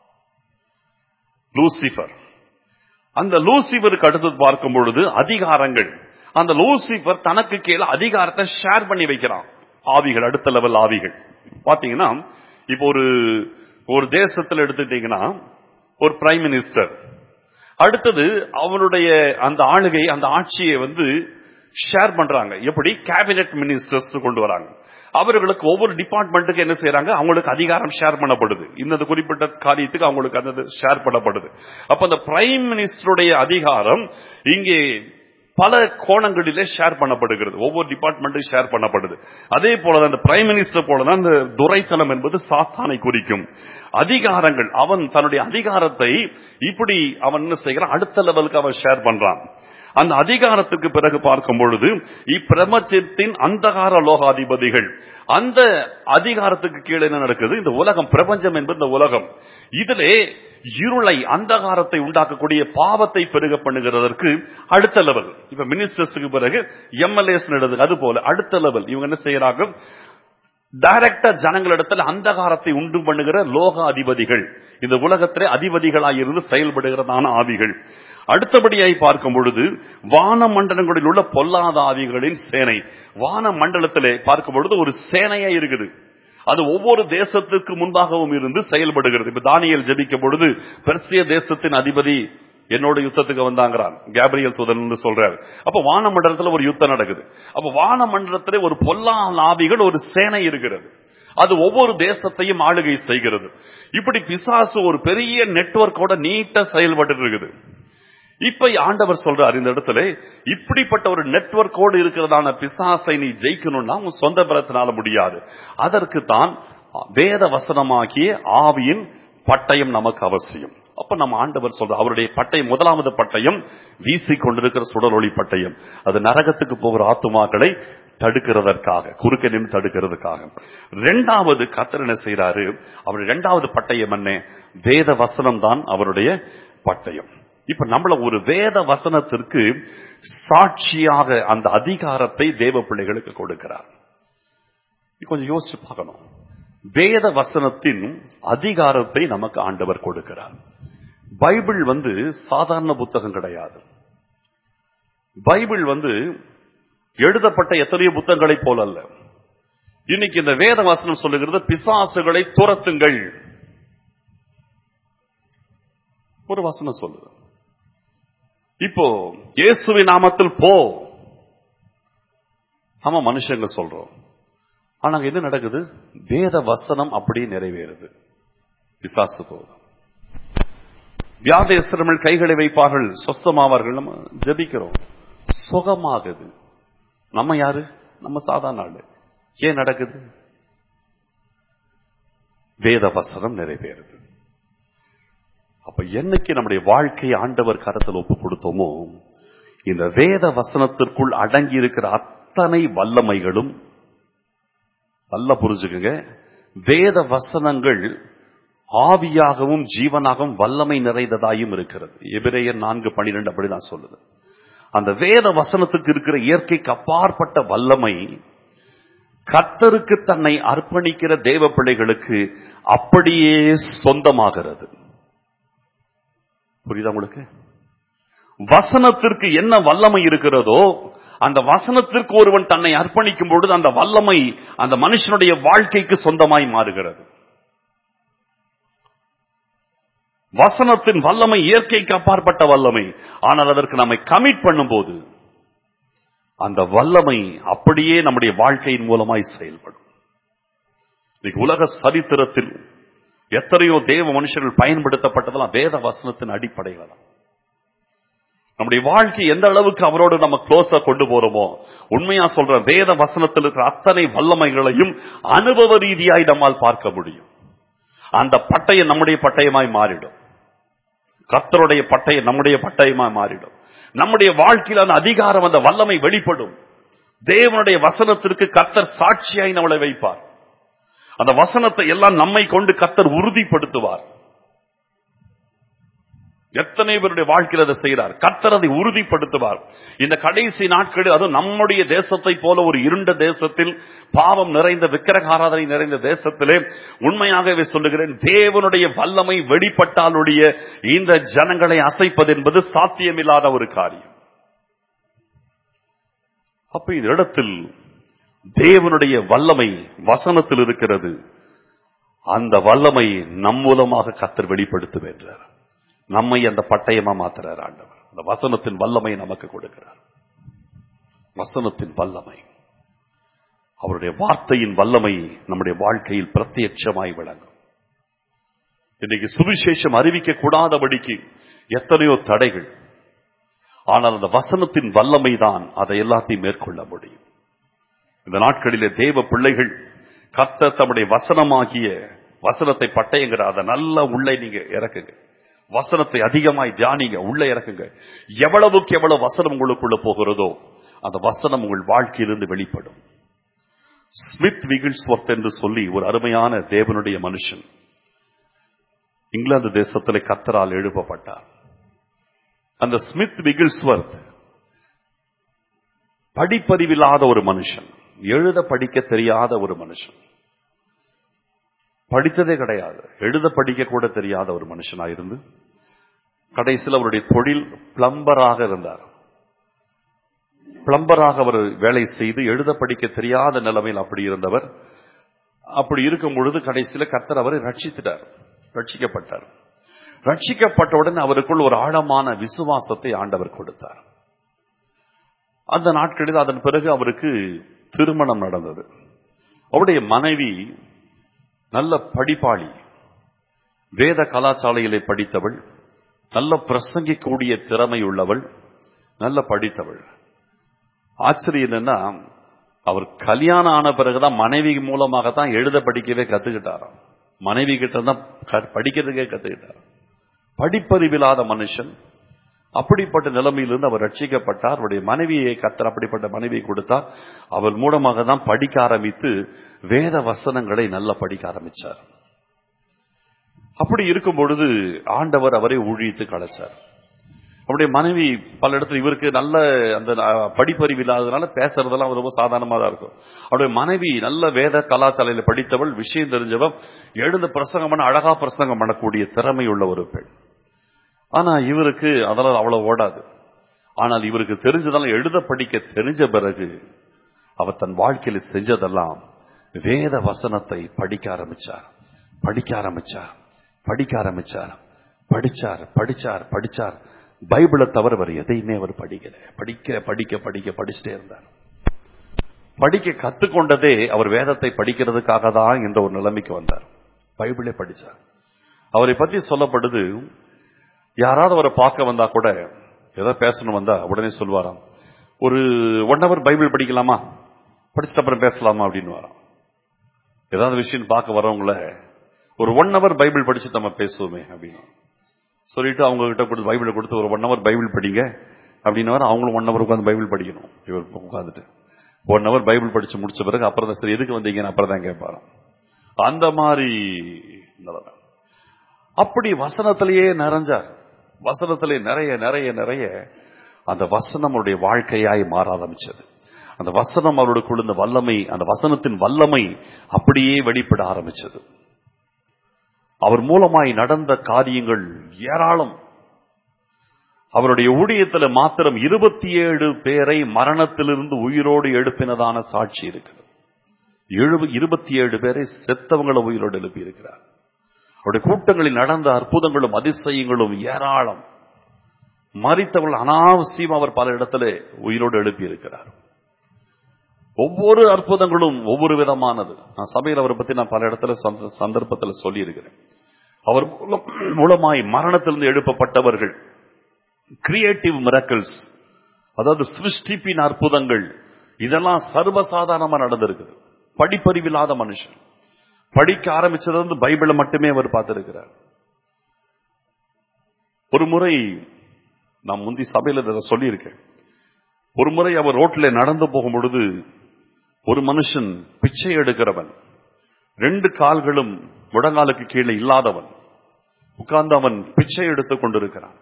லூசிஃபர் அந்த லூசிஃபருக்கு அடுத்தது பார்க்கும் பொழுது அதிகாரங்கள் அந்த லூசிஃபர் தனக்கு கீழே அதிகாரத்தை ஷேர் பண்ணி வைக்கிறான் ஆவிகள் அடுத்த லெவல் ஆவிகள் பாத்தீங்கன்னா இப்போ ஒரு ஒரு தேசத்தில் எடுத்துட்டீங்கன்னா ஒரு பிரைம் மினிஸ்டர் அடுத்தது அவனுடைய அந்த ஆளுகை அந்த ஆட்சியை வந்து ஷேர் பண்றாங்க எப்படி கேபினெட் மினிஸ்டர்ஸ் கொண்டு வராங்க அவர்களுக்கு ஒவ்வொரு டிபார்ட்மெண்ட்டுக்கு என்ன செய்யறாங்க அவங்களுக்கு அதிகாரம் ஷேர் பண்ணப்படுது இந்த குறிப்பிட்ட காரியத்துக்கு அவங்களுக்கு அந்த ஷேர் பண்ணப்படுது அப்ப அந்த பிரைம் மினிஸ்டருடைய அதிகாரம் இங்கே பல கோணங்களிலே ஷேர் பண்ணப்படுகிறது ஒவ்வொரு டிபார்ட்மெண்ட்டும் ஷேர் பண்ணப்படுது அதே போலதான் அந்த பிரைம் மினிஸ்டர் போலதான் அந்த துரைத்தனம் என்பது சாத்தானை குறிக்கும் அதிகாரங்கள் அவன் தன்னுடைய அதிகாரத்தை இப்படி அவன் என்ன செய்கிறான் அடுத்த லெவலுக்கு அவன் ஷேர் பண்றான் அந்த அதிகாரத்துக்கு பிறகு பார்க்கும் பொழுது இப்பிரபஞ்சத்தின் அந்தகார லோகாதிபதிகள் அந்த அதிகாரத்துக்கு கீழே என்ன நடக்குது இந்த உலகம் பிரபஞ்சம் என்பது இந்த உலகம் இதிலே இருளை அந்தகாரத்தை உண்டாக்கக்கூடிய பாவத்தை பெருக பண்ணுகிறதற்கு அடுத்த லெவல் இப்ப மினிஸ்டர்ஸுக்கு பிறகு எம்எல்ஏஸ் நடது அது போல அடுத்த லெவல் இவங்க என்ன செய்யறாங்க டைரக்டா ஜனங்களிடத்தில் அந்தகாரத்தை உண்டு பண்ணுகிற லோக அதிபதிகள் இந்த உலகத்திலே அதிபதிகளாய் இருந்து செயல்படுகிறதான ஆவிகள் அடுத்தபடியாய் பார்க்கும் பொழுது வான மண்டலங்களில் உள்ள பொல்லாத ஆவிகளின் சேனை வான மண்டலத்திலே பார்க்கும் பொழுது ஒரு சேனையா இருக்குது அது ஒவ்வொரு தேசத்துக்கு முன்பாகவும் இருந்து செயல்படுகிறது இப்ப தானியல் ஜபிக்கும் பொழுது பெர்சிய தேசத்தின் அதிபதி என்னோட யுத்தத்துக்கு வந்தாங்கிறான் கேப்ரியல் தூதன் சொல்றாரு அப்ப வானமண்டலத்துல ஒரு யுத்தம் நடக்குது அப்ப வானமண்டலத்திலே ஒரு பொல்லா ஆவிகள் ஒரு சேனை இருக்கிறது அது ஒவ்வொரு தேசத்தையும் ஆளுகை செய்கிறது இப்படி பிசாசு ஒரு பெரிய நெட்வொர்க்கோட நீட்டா செயல்பட்டு இருக்குது இப்ப ஆண்டவர் சொல்றார் இந்த இடத்துல இப்படிப்பட்ட ஒரு நெட்வொர்க்கோடு இருக்கிறதான பிசாசை நீ ஜெயிக்கணும்னா உன் சொந்த பலத்தினால முடியாது அதற்கு தான் வேத வசனமாகிய ஆவியின் பட்டயம் நமக்கு அவசியம் அப்ப நம்ம ஆண்டவர் சொல்ற அவருடைய பட்டயம் முதலாவது பட்டயம் வீசி கொண்டிருக்கிற சுடரொளி பட்டயம் அது நரகத்துக்கு போகிற ஆத்துமாக்களை தடுக்கிறதற்காக குறுக்க நின்று தடுக்கிறதுக்காக இரண்டாவது கத்தர் என்ன செய்யறாரு அவர் இரண்டாவது பட்டயம் என்ன வேத வசனம் தான் அவருடைய பட்டயம் இப்ப நம்மள ஒரு வேத வசனத்திற்கு சாட்சியாக அந்த அதிகாரத்தை தேவ பிள்ளைகளுக்கு கொடுக்கிறார் கொஞ்சம் யோசிச்சு பார்க்கணும் வேத வசனத்தின் அதிகாரத்தை நமக்கு ஆண்டவர் கொடுக்கிறார் பைபிள் வந்து சாதாரண புத்தகம் கிடையாது பைபிள் வந்து எழுதப்பட்ட எத்தனையோ புத்தகங்களை போல அல்ல இன்னைக்கு இந்த வேத வசனம் சொல்லுகிறது பிசாசுகளை துரத்துங்கள் ஒரு வசனம் சொல்லுது இப்போ இயேசுவின் நாமத்தில் போ ஆமா மனுஷங்க சொல்றோம் ஆனா அங்க என்ன நடக்குது வேத வசனம் அப்படியே நிறைவேறுது பிசாசு போதும் வியாதேஸ்வரர்கள் கைகளை வைப்பார்கள் சொஸ்தமாவார்கள் நம்ம ஜபிக்கிறோம் சுகமாகுது நம்ம யாரு நம்ம சாதாரண ஆளு ஏன் நடக்குது வேத வசனம் நிறைவேறுது அப்ப என்னைக்கு நம்முடைய வாழ்க்கையை ஆண்டவர் கரத்தில் ஒப்பு கொடுத்தோமோ இந்த வேத வசனத்திற்குள் அடங்கி இருக்கிற அத்தனை வல்லமைகளும் நல்லா புரிஞ்சுக்குங்க வேத வசனங்கள் ஆவியாகவும் ஜீவனாகவும் வல்லமை நிறைந்ததாயும் இருக்கிறது எபிரேயர் நான்கு பனிரெண்டு அப்படிதான் சொல்லுது அந்த வேத வசனத்துக்கு இருக்கிற இயற்கைக்கு அப்பாற்பட்ட வல்லமை கத்தருக்கு தன்னை அர்ப்பணிக்கிற தேவ பிள்ளைகளுக்கு அப்படியே சொந்தமாகிறது புரியுதா உங்களுக்கு வசனத்திற்கு என்ன வல்லமை இருக்கிறதோ அந்த வசனத்திற்கு ஒருவன் தன்னை அர்ப்பணிக்கும் பொழுது அந்த வல்லமை அந்த மனுஷனுடைய வாழ்க்கைக்கு சொந்தமாய் மாறுகிறது வசனத்தின் வல்லமை இயற்கைக்கு அப்பாற்பட்ட வல்லமை ஆனால் அதற்கு நம்மை கமிட் பண்ணும்போது அந்த வல்லமை அப்படியே நம்முடைய வாழ்க்கையின் மூலமாய் செயல்படும் இன்னைக்கு உலக சரித்திரத்தில் எத்தனையோ தேவ மனுஷர்கள் பயன்படுத்தப்பட்டதெல்லாம் வேத வசனத்தின் அடிப்படையில தான் நம்முடைய வாழ்க்கை எந்த அளவுக்கு அவரோடு நம்ம க்ளோஸா கொண்டு போறோமோ உண்மையா சொல்ற வேத வசனத்தில் இருக்கிற அத்தனை வல்லமைகளையும் அனுபவ ரீதியாய் நம்மால் பார்க்க முடியும் அந்த பட்டயம் நம்முடைய பட்டயமாய் மாறிடும் கத்தருடைய பட்டயம் நம்முடைய பட்டயமாய் மாறிடும் நம்முடைய வாழ்க்கையில் அந்த அதிகாரம் அந்த வல்லமை வெளிப்படும் தேவனுடைய வசனத்திற்கு கத்தர் சாட்சியாய் நம்மளை வைப்பார் அந்த வசனத்தை எல்லாம் நம்மை கொண்டு கத்தர் உறுதிப்படுத்துவார் எத்தனை பேருடைய வாழ்க்கையில் அதை செய்கிறார் கத்தர் அதை உறுதிப்படுத்துவார் இந்த கடைசி நாட்களில் அதுவும் நம்முடைய தேசத்தை போல ஒரு இருண்ட தேசத்தில் பாவம் நிறைந்த விக்கிரகாராதனை நிறைந்த தேசத்திலே உண்மையாகவே சொல்லுகிறேன் தேவனுடைய வல்லமை வெளிப்பட்டாலுடைய இந்த ஜனங்களை அசைப்பது என்பது சாத்தியமில்லாத ஒரு காரியம் அப்ப இந்த இடத்தில் தேவனுடைய வல்லமை வசனத்தில் இருக்கிறது அந்த வல்லமை நம் மூலமாக கத்தர் வெளிப்படுத்துவேன்றார் நம்மை அந்த பட்டயமா மாத்துறார் ஆண்டவர் அந்த வசனத்தின் வல்லமை நமக்கு கொடுக்கிறார் வசனத்தின் வல்லமை அவருடைய வார்த்தையின் வல்லமை நம்முடைய வாழ்க்கையில் பிரத்யட்சமாய் விளங்கும் இன்னைக்கு சுவிசேஷம் அறிவிக்க கூடாதபடிக்கு எத்தனையோ தடைகள் ஆனால் அந்த வசனத்தின் வல்லமை தான் அதை எல்லாத்தையும் மேற்கொள்ள முடியும் இந்த நாட்களிலே தேவ பிள்ளைகள் கத்த தம்முடைய வசனமாகிய வசனத்தை பட்டயங்கிற அதை நல்லா உள்ளே நீங்க இறக்குங்க வசனத்தை அதிகமாய் தியானிங்க உள்ள இறக்குங்க எவ்வளவுக்கு எவ்வளவு வசனம் உங்களுக்குள்ள போகிறதோ அந்த வசனம் உங்கள் வாழ்க்கையிலிருந்து வெளிப்படும் ஸ்மித் விகில்ஸ்வர்த் என்று சொல்லி ஒரு அருமையான தேவனுடைய மனுஷன் இங்கிலாந்து தேசத்தில் கத்தரால் எழுப்பப்பட்டார் அந்த ஸ்மித் விகில்ஸ்வர்த் படிப்பறிவில்லாத ஒரு மனுஷன் எழுத படிக்க தெரியாத ஒரு மனுஷன் படித்ததே கிடையாது எழுத படிக்க கூட தெரியாத ஒரு மனுஷனா இருந்து கடைசியில் அவருடைய தொழில் பிளம்பராக இருந்தார் பிளம்பராக அவர் வேலை செய்து எழுத படிக்க தெரியாத நிலைமையில் அப்படி இருந்தவர் அப்படி இருக்கும் பொழுது கடைசியில் கர்த்தர் அவரை ரட்சித்துட்டார் ரட்சிக்கப்பட்டார் ரட்சிக்கப்பட்டவுடன் அவருக்குள் ஒரு ஆழமான விசுவாசத்தை ஆண்டவர் கொடுத்தார் அந்த நாட்களில் அதன் பிறகு அவருக்கு திருமணம் நடந்தது அவருடைய மனைவி நல்ல படிப்பாளி வேத கலாசாலையிலே படித்தவள் நல்ல பிரசங்கிக்கூடிய திறமை உள்ளவள் நல்ல படித்தவள் ஆச்சரியம் என்னன்னா அவர் கல்யாணம் ஆன பிறகுதான் மனைவி மூலமாக தான் எழுத படிக்கவே கத்துக்கிட்டாராம் மனைவி கிட்ட தான் க- படிக்கிறதுக்கே கத்துக்கிட்டார் படிப்பறிவில்லாத மனுஷன் அப்படிப்பட்ட நிலைமையிலிருந்து அவர் ரட்சிக்கப்பட்டார் அவருடைய மனைவியை கத்தர் அப்படிப்பட்ட மனைவியை கொடுத்தார் அவர் மூலமாக தான் படிக்க ஆரம்பித்து வேத வசனங்களை நல்லா படிக்க ஆரம்பிச்சார் அப்படி இருக்கும் பொழுது ஆண்டவர் அவரை ஊழித்து கலைச்சார் அவருடைய மனைவி பல இடத்துல இவருக்கு நல்ல அந்த அஹ், படிப்பறிவு இல்லாததுனால பேசுறதெல்லாம் ரொம்ப சாதாரணமா தான் இருக்கும் அவருடைய மனைவி நல்ல வேத கலாச்சாலையில படித்தவள் விஷயம் தெரிஞ்சவள் எழுந்த பிரசங்கம் பண்ண அழகா பிரசங்கம் பண்ணக்கூடிய திறமை உள்ள ஒரு பெண் ஆனா இவருக்கு அதெல்லாம் அவ்வளவு ஓடாது ஆனால் இவருக்கு தெரிஞ்சதெல்லாம் எழுத படிக்க தெரிஞ்ச பிறகு அவர் தன் வாழ்க்கையில செஞ்சதெல்லாம் வேத வசனத்தை படிக்க ஆரம்பிச்சார் படிக்க ஆரம்பிச்சார் படிக்க ஆரம்பிச்சார் படிச்சார் படிச்சார் படிச்சார் பைபிளை தவிர வேற எதையுமே அவர் படிக்கல படிக்க படிக்க படிக்க படிச்சுட்டே இருந்தார் படிக்க கத்துக்கொண்டதே அவர் வேதத்தை படிக்கிறதுக்காக தான் என்ற ஒரு நிலைமைக்கு வந்தார் பைபிளே படிச்சார் அவரை பற்றி சொல்லப்படுது யாராவது அவரை பார்க்க வந்தா கூட ஏதோ பேசணும் வந்தா உடனே சொல்வாராம் ஒரு ஒன் ஹவர் பைபிள் படிக்கலாமா படிச்சுட்டு அப்புறம் பேசலாமா அப்படின்னு வரான் ஏதாவது விஷயம் பார்க்க வரவங்கள ஒரு ஒன் ஹவர் பைபிள் படிச்சு நம்ம பேசுவோமே அப்படின்னு சொல்லிட்டு அவங்க கிட்ட கொடுத்து பைபிளை கொடுத்து ஒரு ஒன் ஹவர் பைபிள் படிங்க அப்படின்னு அவங்களும் ஒன் ஹவர் உட்காந்து பைபிள் படிக்கணும் இவர் உட்காந்துட்டு ஒன் ஹவர் பைபிள் படிச்சு முடிச்ச பிறகு அப்புறம் தான் சரி எதுக்கு வந்தீங்கன்னு அப்புறம் தான் கேட்பாராம் அந்த மாதிரி நிலைமை அப்படி வசனத்திலேயே நிறைஞ்சார் வசனத்திலே நிறைய நிறைய நிறைய அந்த வசனம் அவருடைய வாழ்க்கையாய் மாற ஆரம்பிச்சது அந்த வசனம் அவருடைய குழுந்த வல்லமை அந்த வசனத்தின் வல்லமை அப்படியே வெளிப்பட ஆரம்பிச்சது அவர் மூலமாய் நடந்த காரியங்கள் ஏராளம் அவருடைய ஊழியத்துல மாத்திரம் இருபத்தி ஏழு பேரை மரணத்திலிருந்து உயிரோடு எழுப்பினதான சாட்சி இருக்கிறது எழுப இருபத்தி ஏழு பேரை செத்தவங்களை உயிரோடு எழுப்பி இருக்கிறார் அவருடைய கூட்டங்களில் நடந்த அற்புதங்களும் அதிசயங்களும் ஏராளம் மறித்தவர்கள் அனாவசியம் அவர் பல இடத்துல உயிரோடு எழுப்பி இருக்கிறார் ஒவ்வொரு அற்புதங்களும் ஒவ்வொரு விதமானது நான் சபையில் அவரை பத்தி நான் பல இடத்துல சந்த- சந்தர்ப்பத்துல சொல்லி இருக்கிறேன் அவர் மூலம் மூலமாய் மரணத்திலிருந்து எழுப்பப்பட்டவர்கள் கிரியேட்டிவ் மிரக்கல்ஸ் அதாவது சிருஷ்டிப்பின் அற்புதங்கள் இதெல்லாம் சர்வசாதாரணமா நடந்திருக்குது படிப்பறிவில்லாத மனுஷன் படிக்க ஆரம்பிச்சது வந்து பைபிளை மட்டுமே அவர் பார்த்திருக்கிறார் ஒரு முறை நான் முந்தி சபையில இதை சொல்லியிருக்கேன் ஒரு முறை அவர் ரோட்ல நடந்து போகும் பொழுது ஒரு மனுஷன் பிச்சை எடுக்கிறவன் ரெண்டு கால்களும் முழங்காலுக்கு கீழே இல்லாதவன் உட்கார்ந்து அவன் பிச்சை எடுத்துக் கொண்டிருக்கிறான்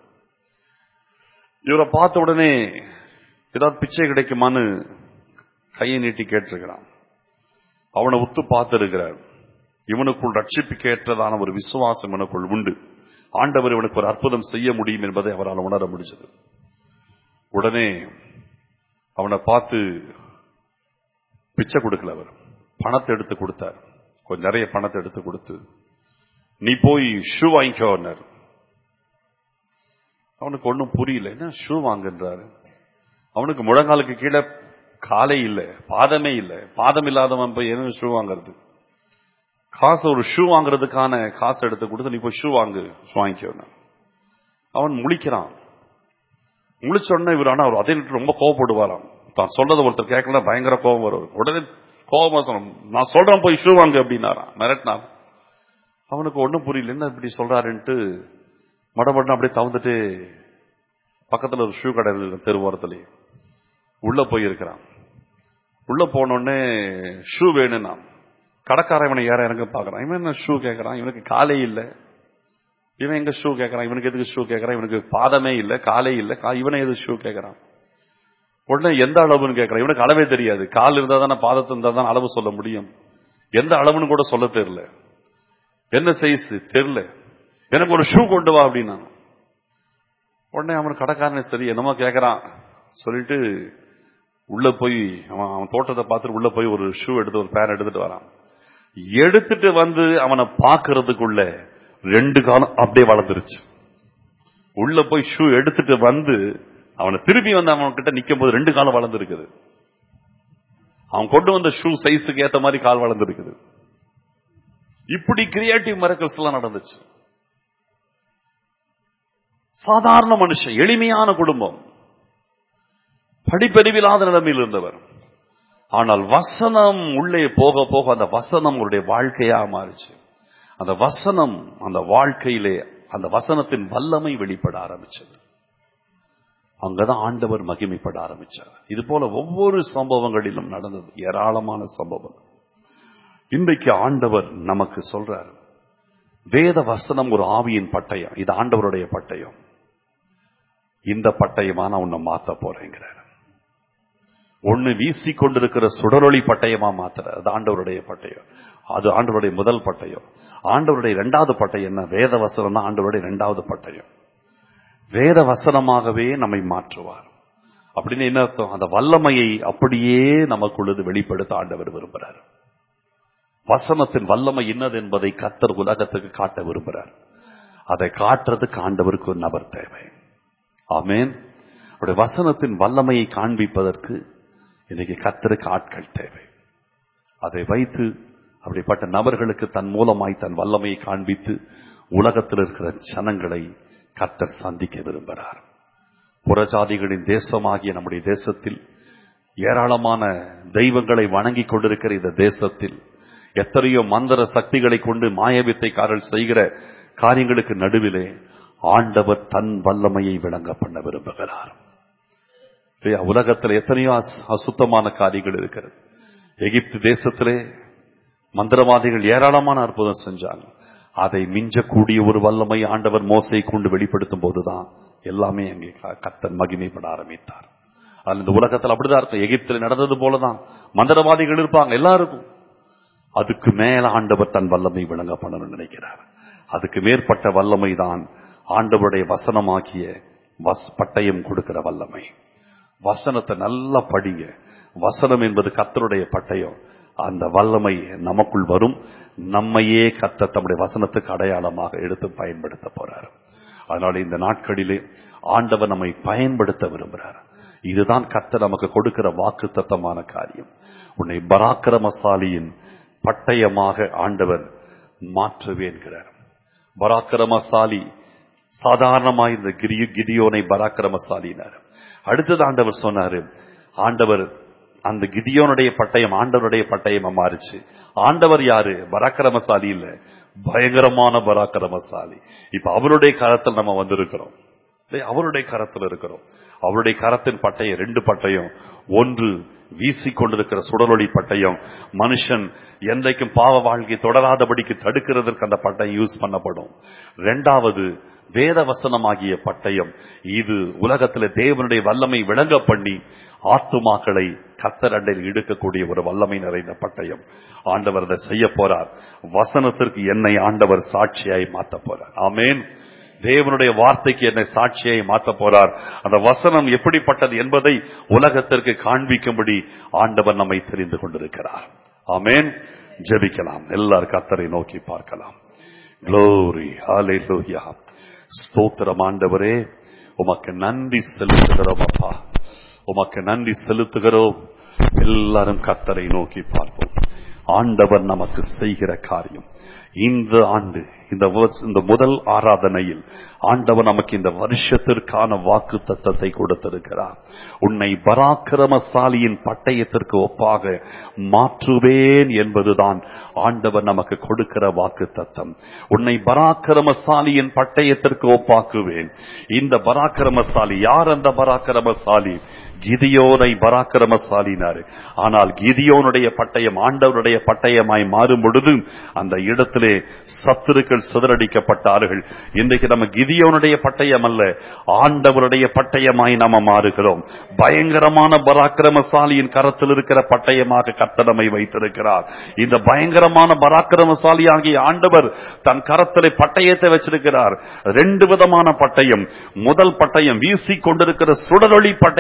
இவரை பார்த்த உடனே ஏதாவது பிச்சை கிடைக்குமான்னு கையை நீட்டி கேட்டிருக்கிறான் அவனை உத்து பார்த்திருக்கிறார் இவனுக்குள் ரட்சிப்புக்கு ஏற்றதான ஒரு விசுவாசம் இவனுக்குள் உண்டு ஆண்டவர் இவனுக்கு ஒரு அற்புதம் செய்ய முடியும் என்பதை அவரால் உணர முடிஞ்சது உடனே அவனை பார்த்து பிச்சை கொடுக்கல அவர் பணத்தை எடுத்து கொடுத்தார் கொஞ்சம் நிறைய பணத்தை எடுத்து கொடுத்து நீ போய் ஷூ வாங்கிக்கோன்னார் அவனுக்கு ஒன்றும் புரியல என்ன ஷூ வாங்குன்றாரு அவனுக்கு முழங்காலுக்கு கீழே காலே இல்லை பாதமே இல்லை பாதம் இல்லாதவன் போய் என்ன ஷூ வாங்குறது காசு ஒரு ஷூ வாங்குறதுக்கான காசு எடுத்து கொடுத்து நீ போய் ஷூ வாங்கு ஷூ வாங்கிக்கோ அவன் முழிக்கிறான் முழிச்ச உடனே இவர் ஆனா அவர் அதே நேரத்துல ரொம்ப கோவப்படுவாராம் தான் சொல்றதை ஒருத்தர் கேட்கல பயங்கர கோபம் வரும் உடனே கோபமா சொன்ன நான் சொல்றேன் போய் ஷூ வாங்கு அப்படின்னாராம் மிரட்டினான் அவனுக்கு ஒண்ணும் புரியல என்ன இப்படி சொல்றாருன்ட்டு மடமடன்னு அப்படியே தவந்துட்டு பக்கத்துல ஒரு ஷூ கடை இருக்கு தெருவோரத்துலயே உள்ள போய் இருக்கிறான் உள்ள போனோடனே ஷூ வேணும்னா கடைக்காரன் இவனை ஏற இறங்க பாக்குறான் இவன் என்ன ஷூ கேட்கறான் இவனுக்கு காலே இல்லை இவன் எங்க ஷூ கேட்கறான் இவனுக்கு எதுக்கு ஷூ கேட்கறான் இவனுக்கு பாதமே இல்லை காலே இல்லை கா- இவனை எது ஷூ கேட்கறான் உடனே எந்த அளவுன்னு கேட்கறான் இவனுக்கு அளவே தெரியாது கால் இருந்தா தானே பாதத்து இருந்தா தான் அளவு சொல்ல முடியும் எந்த அளவுன்னு கூட சொல்ல தெரியல என்ன சைஸ் தெரியல எனக்கு ஒரு ஷூ கொண்டு வா அப்படின்னா உடனே அவன் கடைக்காரனே சரி என்னமோ கேட்கறான் சொல்லிட்டு உள்ள போய் அவன் அவன் தோட்டத்தை பார்த்துட்டு உள்ள போய் ஒரு ஷூ எடுத்து ஒரு பேர் எடுத்துட்டு வரான் எடுத்துட்டு வந்து அவனை பார்க்கறதுக்குள்ள ரெண்டு காலம் அப்படியே வளர்ந்துருச்சு உள்ள போய் ஷூ எடுத்துட்டு வந்து அவனை திருப்பி வந்து அவன் கிட்ட நிக்கும் போது ரெண்டு காலம் வளர்ந்துருக்குது அவன் கொண்டு வந்த ஷூ சைஸுக்கு ஏத்த மாதிரி கால் வளர்ந்துருக்குது இப்படி கிரியேட்டிவ் மிரக்கல்ஸ் எல்லாம் நடந்துச்சு சாதாரண மனுஷன் எளிமையான குடும்பம் படிப்பறிவில்லாத நிலைமையில் இருந்தவர் ஆனால் வசனம் உள்ளே போக போக அந்த வசனம் அவருடைய வாழ்க்கையா மாறிச்சு அந்த வசனம் அந்த வாழ்க்கையிலே அந்த வசனத்தின் வல்லமை வெளிப்பட ஆரம்பிச்சது அங்கதான் ஆண்டவர் மகிமைப்பட ஆரம்பிச்சார் இது போல ஒவ்வொரு சம்பவங்களிலும் நடந்தது ஏராளமான சம்பவம் இன்றைக்கு ஆண்டவர் நமக்கு சொல்றார் வேத வசனம் ஒரு ஆவியின் பட்டயம் இது ஆண்டவருடைய பட்டயம் இந்த பட்டயமா நான் உன்னை மாத்த போறேங்கிறார் ஒண்ணு வீசி கொண்டிருக்கிற சுடரொளி பட்டயமா மாத்துற அது ஆண்டவருடைய பட்டயம் அது ஆண்டவருடைய முதல் பட்டயம் ஆண்டவருடைய இரண்டாவது பட்டயம் என்ன வேத வசனம் தான் ஆண்டவருடைய இரண்டாவது பட்டயம் வேத வசனமாகவே நம்மை மாற்றுவார் அப்படின்னு என்ன அர்த்தம் அந்த வல்லமையை அப்படியே நமக்குள்ளது வெளிப்படுத்த ஆண்டவர் விரும்புகிறார் வசனத்தின் வல்லமை என்னது என்பதை கத்தர் உலகத்துக்கு காட்ட விரும்புகிறார் அதை காட்டுறதுக்கு ஆண்டவருக்கு ஒரு நபர் தேவை ஆமேன் அவருடைய வசனத்தின் வல்லமையை காண்பிப்பதற்கு இன்னைக்கு கத்தருக்கு ஆட்கள் தேவை அதை வைத்து அப்படிப்பட்ட நபர்களுக்கு தன் மூலமாய் தன் வல்லமையை காண்பித்து உலகத்தில் இருக்கிற ஜனங்களை கத்தர் சந்திக்க விரும்புகிறார் புறஜாதிகளின் தேசமாகிய நம்முடைய தேசத்தில் ஏராளமான தெய்வங்களை வணங்கி கொண்டிருக்கிற இந்த தேசத்தில் எத்தனையோ மந்திர சக்திகளை கொண்டு மாயவித்தைக்காரர்கள் செய்கிற காரியங்களுக்கு நடுவிலே ஆண்டவர் தன் வல்லமையை விளங்க பண்ண விரும்புகிறார் உலகத்தில் எத்தனையோ அசுத்தமான காரியங்கள் இருக்கிறது எகிப்து தேசத்திலே மந்திரவாதிகள் ஏராளமான அற்புதம் செஞ்சாங்க அதை மிஞ்சக்கூடிய ஒரு வல்லமை ஆண்டவர் மோசை கொண்டு வெளிப்படுத்தும் போதுதான் எல்லாமே அங்கே கத்தன் மகிமைப்பட ஆரம்பித்தார் அது இந்த உலகத்தில் அப்படிதான் இருக்கும் எகிப்தில் நடந்தது போலதான் மந்திரவாதிகள் இருப்பாங்க எல்லாருக்கும் அதுக்கு மேல ஆண்டவர் தன் வல்லமை விளங்க பண்ணணும்னு நினைக்கிறார் அதுக்கு மேற்பட்ட வல்லமை தான் ஆண்டவருடைய வசனமாக்கிய வஸ் பட்டயம் கொடுக்கிற வல்லமை வசனத்தை நல்லா படிங்க வசனம் என்பது கத்தருடைய பட்டயம் அந்த வல்லமை நமக்குள் வரும் நம்மையே கத்த தம்முடைய வசனத்துக்கு அடையாளமாக எடுத்து பயன்படுத்த போறார் அதனால இந்த நாட்களிலே ஆண்டவர் நம்மை பயன்படுத்த விரும்புகிறார் இதுதான் கத்த நமக்கு கொடுக்கிற வாக்கு தத்தமான காரியம் உன்னை பராக்கிரமசாலியின் பட்டயமாக ஆண்டவர் மாற்றுவேன்கிறார் பராக்கிரமசாலி சாதாரணமாக இந்த கிரி கிதியோனை பராக்கிரமசாலினார் அடுத்தது ஆண்டவர் சொன்னாரு ஆண்டவர் அந்த கிதியோனுடைய பட்டயம் ஆண்டவருடைய பட்டயமா மாறுச்சு ஆண்டவர் யாரு பராக்கிரமசாலி இல்ல பயங்கரமான பராக்கிரமசாலி இப்ப அவருடைய கரத்தில் நம்ம வந்திருக்கிறோம் அவருடைய கரத்தில் இருக்கிறோம் அவருடைய கரத்தின் பட்டயம் ரெண்டு பட்டயம் ஒன்று வீசி கொண்டிருக்கிற சுடலொளி பட்டயம் மனுஷன் என்றைக்கும் பாவ வாழ்க்கை தொடராதபடிக்கு தடுக்கிறதற்கு அந்த பட்டயம் யூஸ் பண்ணப்படும் ரெண்டாவது வேத வசனமாகிய பட்டயம் இது உலகத்தில் தேவனுடைய வல்லமை விளங்க பண்ணி ஆத்துமாக்களை கத்தரண்டையில் இடுக்கக்கூடிய ஒரு வல்லமை நிறைந்த பட்டயம் ஆண்டவர் அதை செய்ய போறார் வசனத்திற்கு என்னை ஆண்டவர் சாட்சியாய் மாத்த போறார் ஆமேன் தேவனுடைய வார்த்தைக்கு என்னை சாட்சியை மாத்த போறார் அந்த வசனம் எப்படிப்பட்டது என்பதை உலகத்திற்கு காண்பிக்கும்படி ஆண்டவர் நம்மை தெரிந்து கொண்டிருக்கிறார் ஆமேன் ஜெபிக்கலாம் எல்லாரும் கத்தரை நோக்கி பார்க்கலாம் க்ளோரி ஹalleluya ஸ்தோத்திரம் ஆண்டவரே உமக்கு நன்றி செலுத்துகிறோம் அப்பா உமக்கு நன்றி செலுத்துகிறோம் எல்லாரும் கத்தரை நோக்கி பார்ப்போம் ஆண்டவர் நமக்கு செய்கிற காரியம் இந்த ஆண்டு இந்த வருஷ- இந்த முதல் ஆராதனையில் ஆண்டவர் நமக்கு இந்த வருஷத்திற்கான வாக்கு தத்தத்தை கொடுத்திருக்கிறார் உன்னை பராக்கிரமசாலியின் பட்டயத்திற்கு ஒப்பாக மாற்றுவேன் என்பதுதான் ஆண்டவர் நமக்கு கொடுக்கிற வாக்கு தத்தம் உன்னை பராக்கிரமசாலியின் பட்டயத்திற்கு ஒப்பாக்குவேன் இந்த பராக்கிரமசாலி யார் அந்த பராக்கிரமசாலி கிதியோனை பராக்கிரமசாலினாரு ஆனால் கிதியோனுடைய பட்டயம் ஆண்டவருடைய பட்டயமாய் மாறும் பொழுது அந்த இடத்திலே சத்துருக்கள் சிதறடிக்கப்பட்டார்கள் இன்றைக்கு நம்ம கிதியோனுடைய பட்டயம் அல்ல ஆண்டவருடைய பட்டயமாய் நாம மாறுகிறோம் பயங்கரமான பராக்கிரமசாலியின் கரத்தில் இருக்கிற பட்டயமாக கர்த்தனமை வைத்திருக்கிறார் இந்த பயங்கரமான பராக்கிரமசாலி ஆகிய ஆண்டவர் தன் கரத்திலே பட்டயத்தை வச்சிருக்கிறார் ரெண்டு விதமான பட்டயம் முதல் பட்டயம் வீசி கொண்டிருக்கிற சுடரொளி பட்டயத்தை வச்சிருக்கிறார்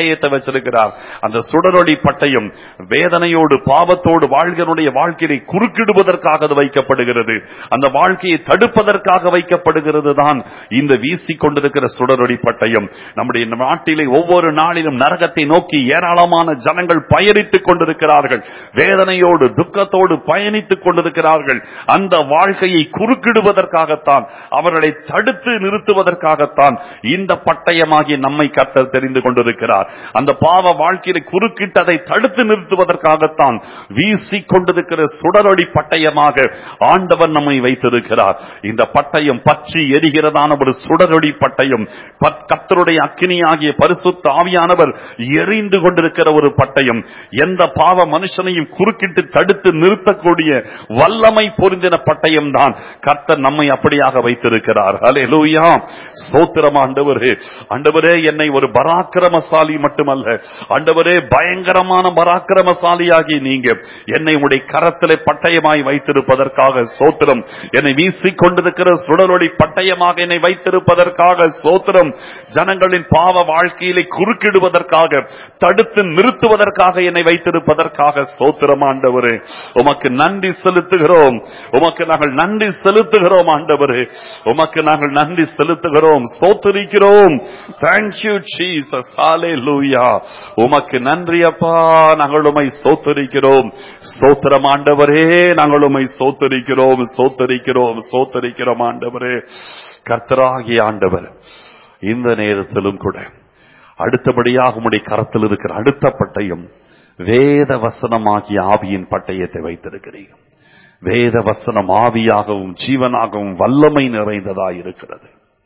வைத்திருக்கிறார் அந்த சுடரொளி பட்டயம் வேதனையோடு பாவத்தோடு வாழ்கிறனுடைய வாழ்க்கையை குறுக்கிடுவதற்காக அது வைக்கப்படுகிறது அந்த வாழ்க்கையை தடுப்பதற்காக வைக்கப்படுகிறது தான் இந்த வீசிக் கொண்டிருக்கிற சுடரொளி பட்டயம் நம்முடைய நாட்டிலே ஒவ்வொரு நாளிலும் நரகத்தை நோக்கி ஏராளமான ஜனங்கள் பயணித்துக் கொண்டிருக்கிறார்கள் வேதனையோடு துக்கத்தோடு பயணித்துக் கொண்டிருக்கிறார்கள் அந்த வாழ்க்கையை குறுக்கிடுவதற்காகத்தான் அவர்களை தடுத்து நிறுத்துவதற்காகத்தான் இந்த பட்டயமாகிய நம்மை கர்த்தர் தெரிந்து கொண்டிருக்கிறார் அந்த பாவ வாழ்க்கையை குறுக்கிட்டதை தடுத்து நிறுத்துவதற்காகத்தான் வீசிக் கொண்டிருக்கிற சுடரொளி பட்டயமாக ஆண்டவர் நம்மை வைத்திருக்கிறார் இந்த பட்டயம் பற்றி எரிகிறதான ஒரு சுடரொளி பட்டயம் பத்- கர்த்தருடைய அக்கினியாகிய பரிசுத்த ஆவியானவர் எரிந்து கொண்டிருக்கிற ஒரு பட்டயம் எந்த பாவ மனுஷனையும் குறுக்கிட்டு தடுத்து நிறுத்தக்கூடிய வல்லமை பொருந்தின பட்டயம் தான் கர்த்தர் நம்மை அப்படியாக வைத்திருக்கிறார் ஹalleluya ஸ்தோத்திரம் ஆண்டவரே ஆண்டவரே என்னை ஒரு பராக்கிரமசாலி மட்டுமல்ல ஆண்டவரே பயங்கரமான பராக்கிரமசாலியாகி நீங்க என்னை உடைய கரத்திலே பட்டயமாய் வைத்திருப்பதற்காக ஸ்தோத்திரம் என்னை வீசிக் கொண்டிருக்கிற சுடலொளி பட்டயமாக என்னை வைத்திருப்பதற்காக ஸ்தோத்திரம் ஜனங்களின் பாவ வாழ்க்கையிலே குறுக்கிடுவதற்காக தடுத்து நிறுத்துவதற்காக என்னை வைத்திருப்பதற்காக ஸ்தோத்திரம் ஆண்டவரே உமக்கு நன்றி செலுத்துகிறோம் உமக்கு நாங்கள் நன்றி செலுத்துகிறோம் ஆண்டவரே உமக்கு நாங்கள் நன்றி செலுத்துகிறோம் ஸ்தோத்திரிக்கிறோம் தேங்க்யூ ஜீசஸ் ஹalleluya உமக்கு நன்றி அப்பா நாங்கள் உம்மை ஸ்தோத்திரிக்கிறோம் ஸ்தோத்திரம் ஆண்டவரே நாங்கள் உம்மை ஸ்தோத்திரிக்கிறோம் ஸ்தோத்திரிக்கிறோம் ஸ்தோத்திரிக்கிறோம் ஆண்டவரே கர்த்தராகிய ஆண்டவர் இந்த நேரத்திலும் கூட அடுத்தபடியாக உம்முடைய கரத்தில் இருக்கிற அடுத்த பட்டயம் வேத வசனமாகிய ஆவியின் பட்டயத்தை வைத்திருக்கிறீர்கள் வேத வசனம் ஆவியாகவும் ஜீவனாகவும் வல்லமை நிறைந்ததாய் இருக்கிறது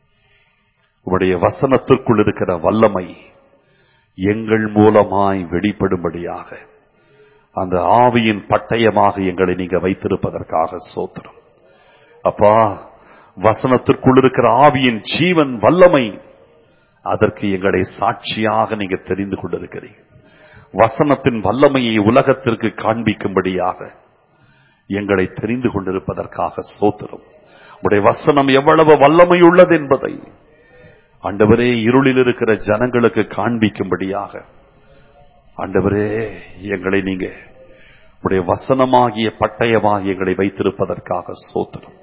உம்முடைய வசனத்திற்குள் இருக்கிற வல்லமை எங்கள் மூலமாய் வெளிப்படும்படியாக அந்த ஆவியின் பட்டயமாக எங்களை நீங்க வைத்திருப்பதற்காக சோத்திரம் அப்பா வசனத்திற்குள் இருக்கிற ஆவியின் ஜீவன் வல்லமை அதற்கு எங்களை சாட்சியாக நீங்க தெரிந்து கொண்டிருக்கிறீங்க வசனத்தின் வல்லமையை உலகத்திற்கு காண்பிக்கும்படியாக எங்களை தெரிந்து கொண்டிருப்பதற்காக சோத்திரம் உடைய வசனம் எவ்வளவு வல்லமை உள்ளது என்பதை ஆண்டவரே இருளில் இருக்கிற ஜனங்களுக்கு காண்பிக்கும்படியாக ஆண்டவரே எங்களை நீங்க உடைய வசனமாகிய பட்டயமாக எங்களை வைத்திருப்பதற்காக சோத்திரம்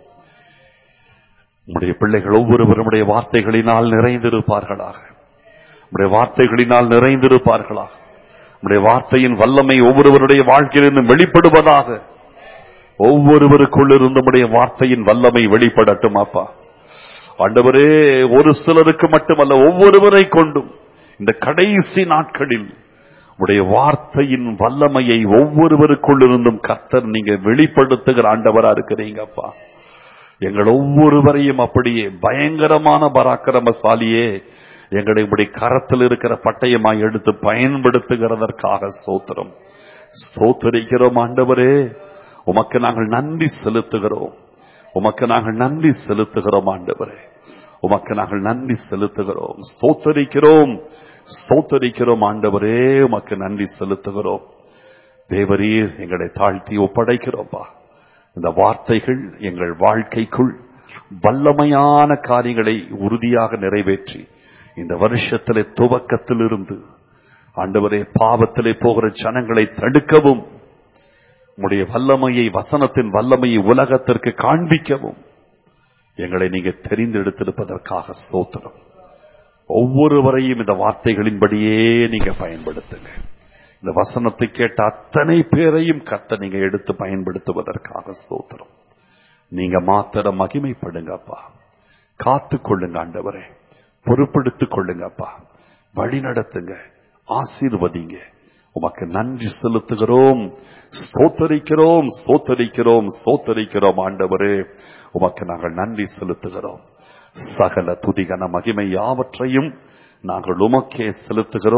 உடைய பிள்ளைகள் ஒவ்வொருவரும் உடைய வார்த்தைகளினால் நிறைந்திருப்பார்களாக உடைய வார்த்தைகளினால் நிறைந்திருப்பார்களாக உடைய வார்த்தையின் வல்லமை ஒவ்வொருவருடைய வாழ்க்கையிலிருந்து வெளிப்படுவதாக ஒவ்வொருவருக்குள் இருந்தமுடைய வார்த்தையின் வல்லமை வெளிப்படட்டும் அப்பா ஆண்டவரே ஒரு சிலருக்கு மட்டுமல்ல ஒவ்வொருவரை கொண்டும் இந்த கடைசி நாட்களில் உடைய வார்த்தையின் வல்லமையை ஒவ்வொருவருக்குள் இருந்தும் கர்த்தர் நீங்க வெளிப்படுத்துகிற ஆண்டவரா இருக்கிறீங்க அப்பா எங்கள் ஒவ்வொருவரையும் அப்படியே பயங்கரமான பராக்கிரமசாலியே எங்களை உடைய கரத்தில் இருக்கிற பட்டயமாய் எடுத்து பயன்படுத்துகிறதற்காக சோத்திரம் சோத்தரிக்கிறோம் ஆண்டவரே உமக்கு நாங்கள் நன்றி செலுத்துகிறோம் உமக்கு நாங்கள் நன்றி செலுத்துகிறோம் ஆண்டவரே உமக்கு நாங்கள் நன்றி செலுத்துகிறோம் ஸ்தோத்தரிக்கிறோம் ஸ்தோத்தரிக்கிறோம் ஆண்டவரே உமக்கு நன்றி செலுத்துகிறோம் தேவரீர் எங்களை தாழ்த்தி ஒப்படைக்கிறோம்ப்பா இந்த வார்த்தைகள் எங்கள் வாழ்க்கைக்குள் வல்லமையான காரியங்களை உறுதியாக நிறைவேற்றி இந்த வருஷத்திலே துவக்கத்திலிருந்து ஆண்டவரே பாவத்திலே போகிற ஜனங்களை தடுக்கவும் உடைய வல்லமையை வசனத்தின் வல்லமையை உலகத்திற்கு காண்பிக்கவும் எங்களை நீங்க தெரிந்தெடுத்திருப்பதற்காக ஸ்தோத்திரம் ஒவ்வொருவரையும் இந்த வார்த்தைகளின்படியே நீங்க பயன்படுத்துங்க இந்த வசனத்தை கேட்ட அத்தனை பேரையும் கத்த நீங்க எடுத்து பயன்படுத்துவதற்காக ஸ்தோத்திரம் நீங்க மாத்திர மகிமைப்படுங்கப்பா காத்து கொள்ளுங்க ஆண்டவரே பொறுப்படுத்திக் கொள்ளுங்கப்பா வழி நடத்துங்க ஆசீர்வதிங்க உமக்கு நன்றி செலுத்துகிறோம் ஸ்தோத்தரிக்கிறோம் ஸ்தோத்தரிக்கிறோம் ஸ்தோத்தரிக்கிறோம் ஆண்டவரே உமக்கு நாங்கள் நன்றி செலுத்துகிறோம் சகல துதிகன மகிமை யாவற்றையும் நாங்கள் உமக்கே செலுத்துகிறோம்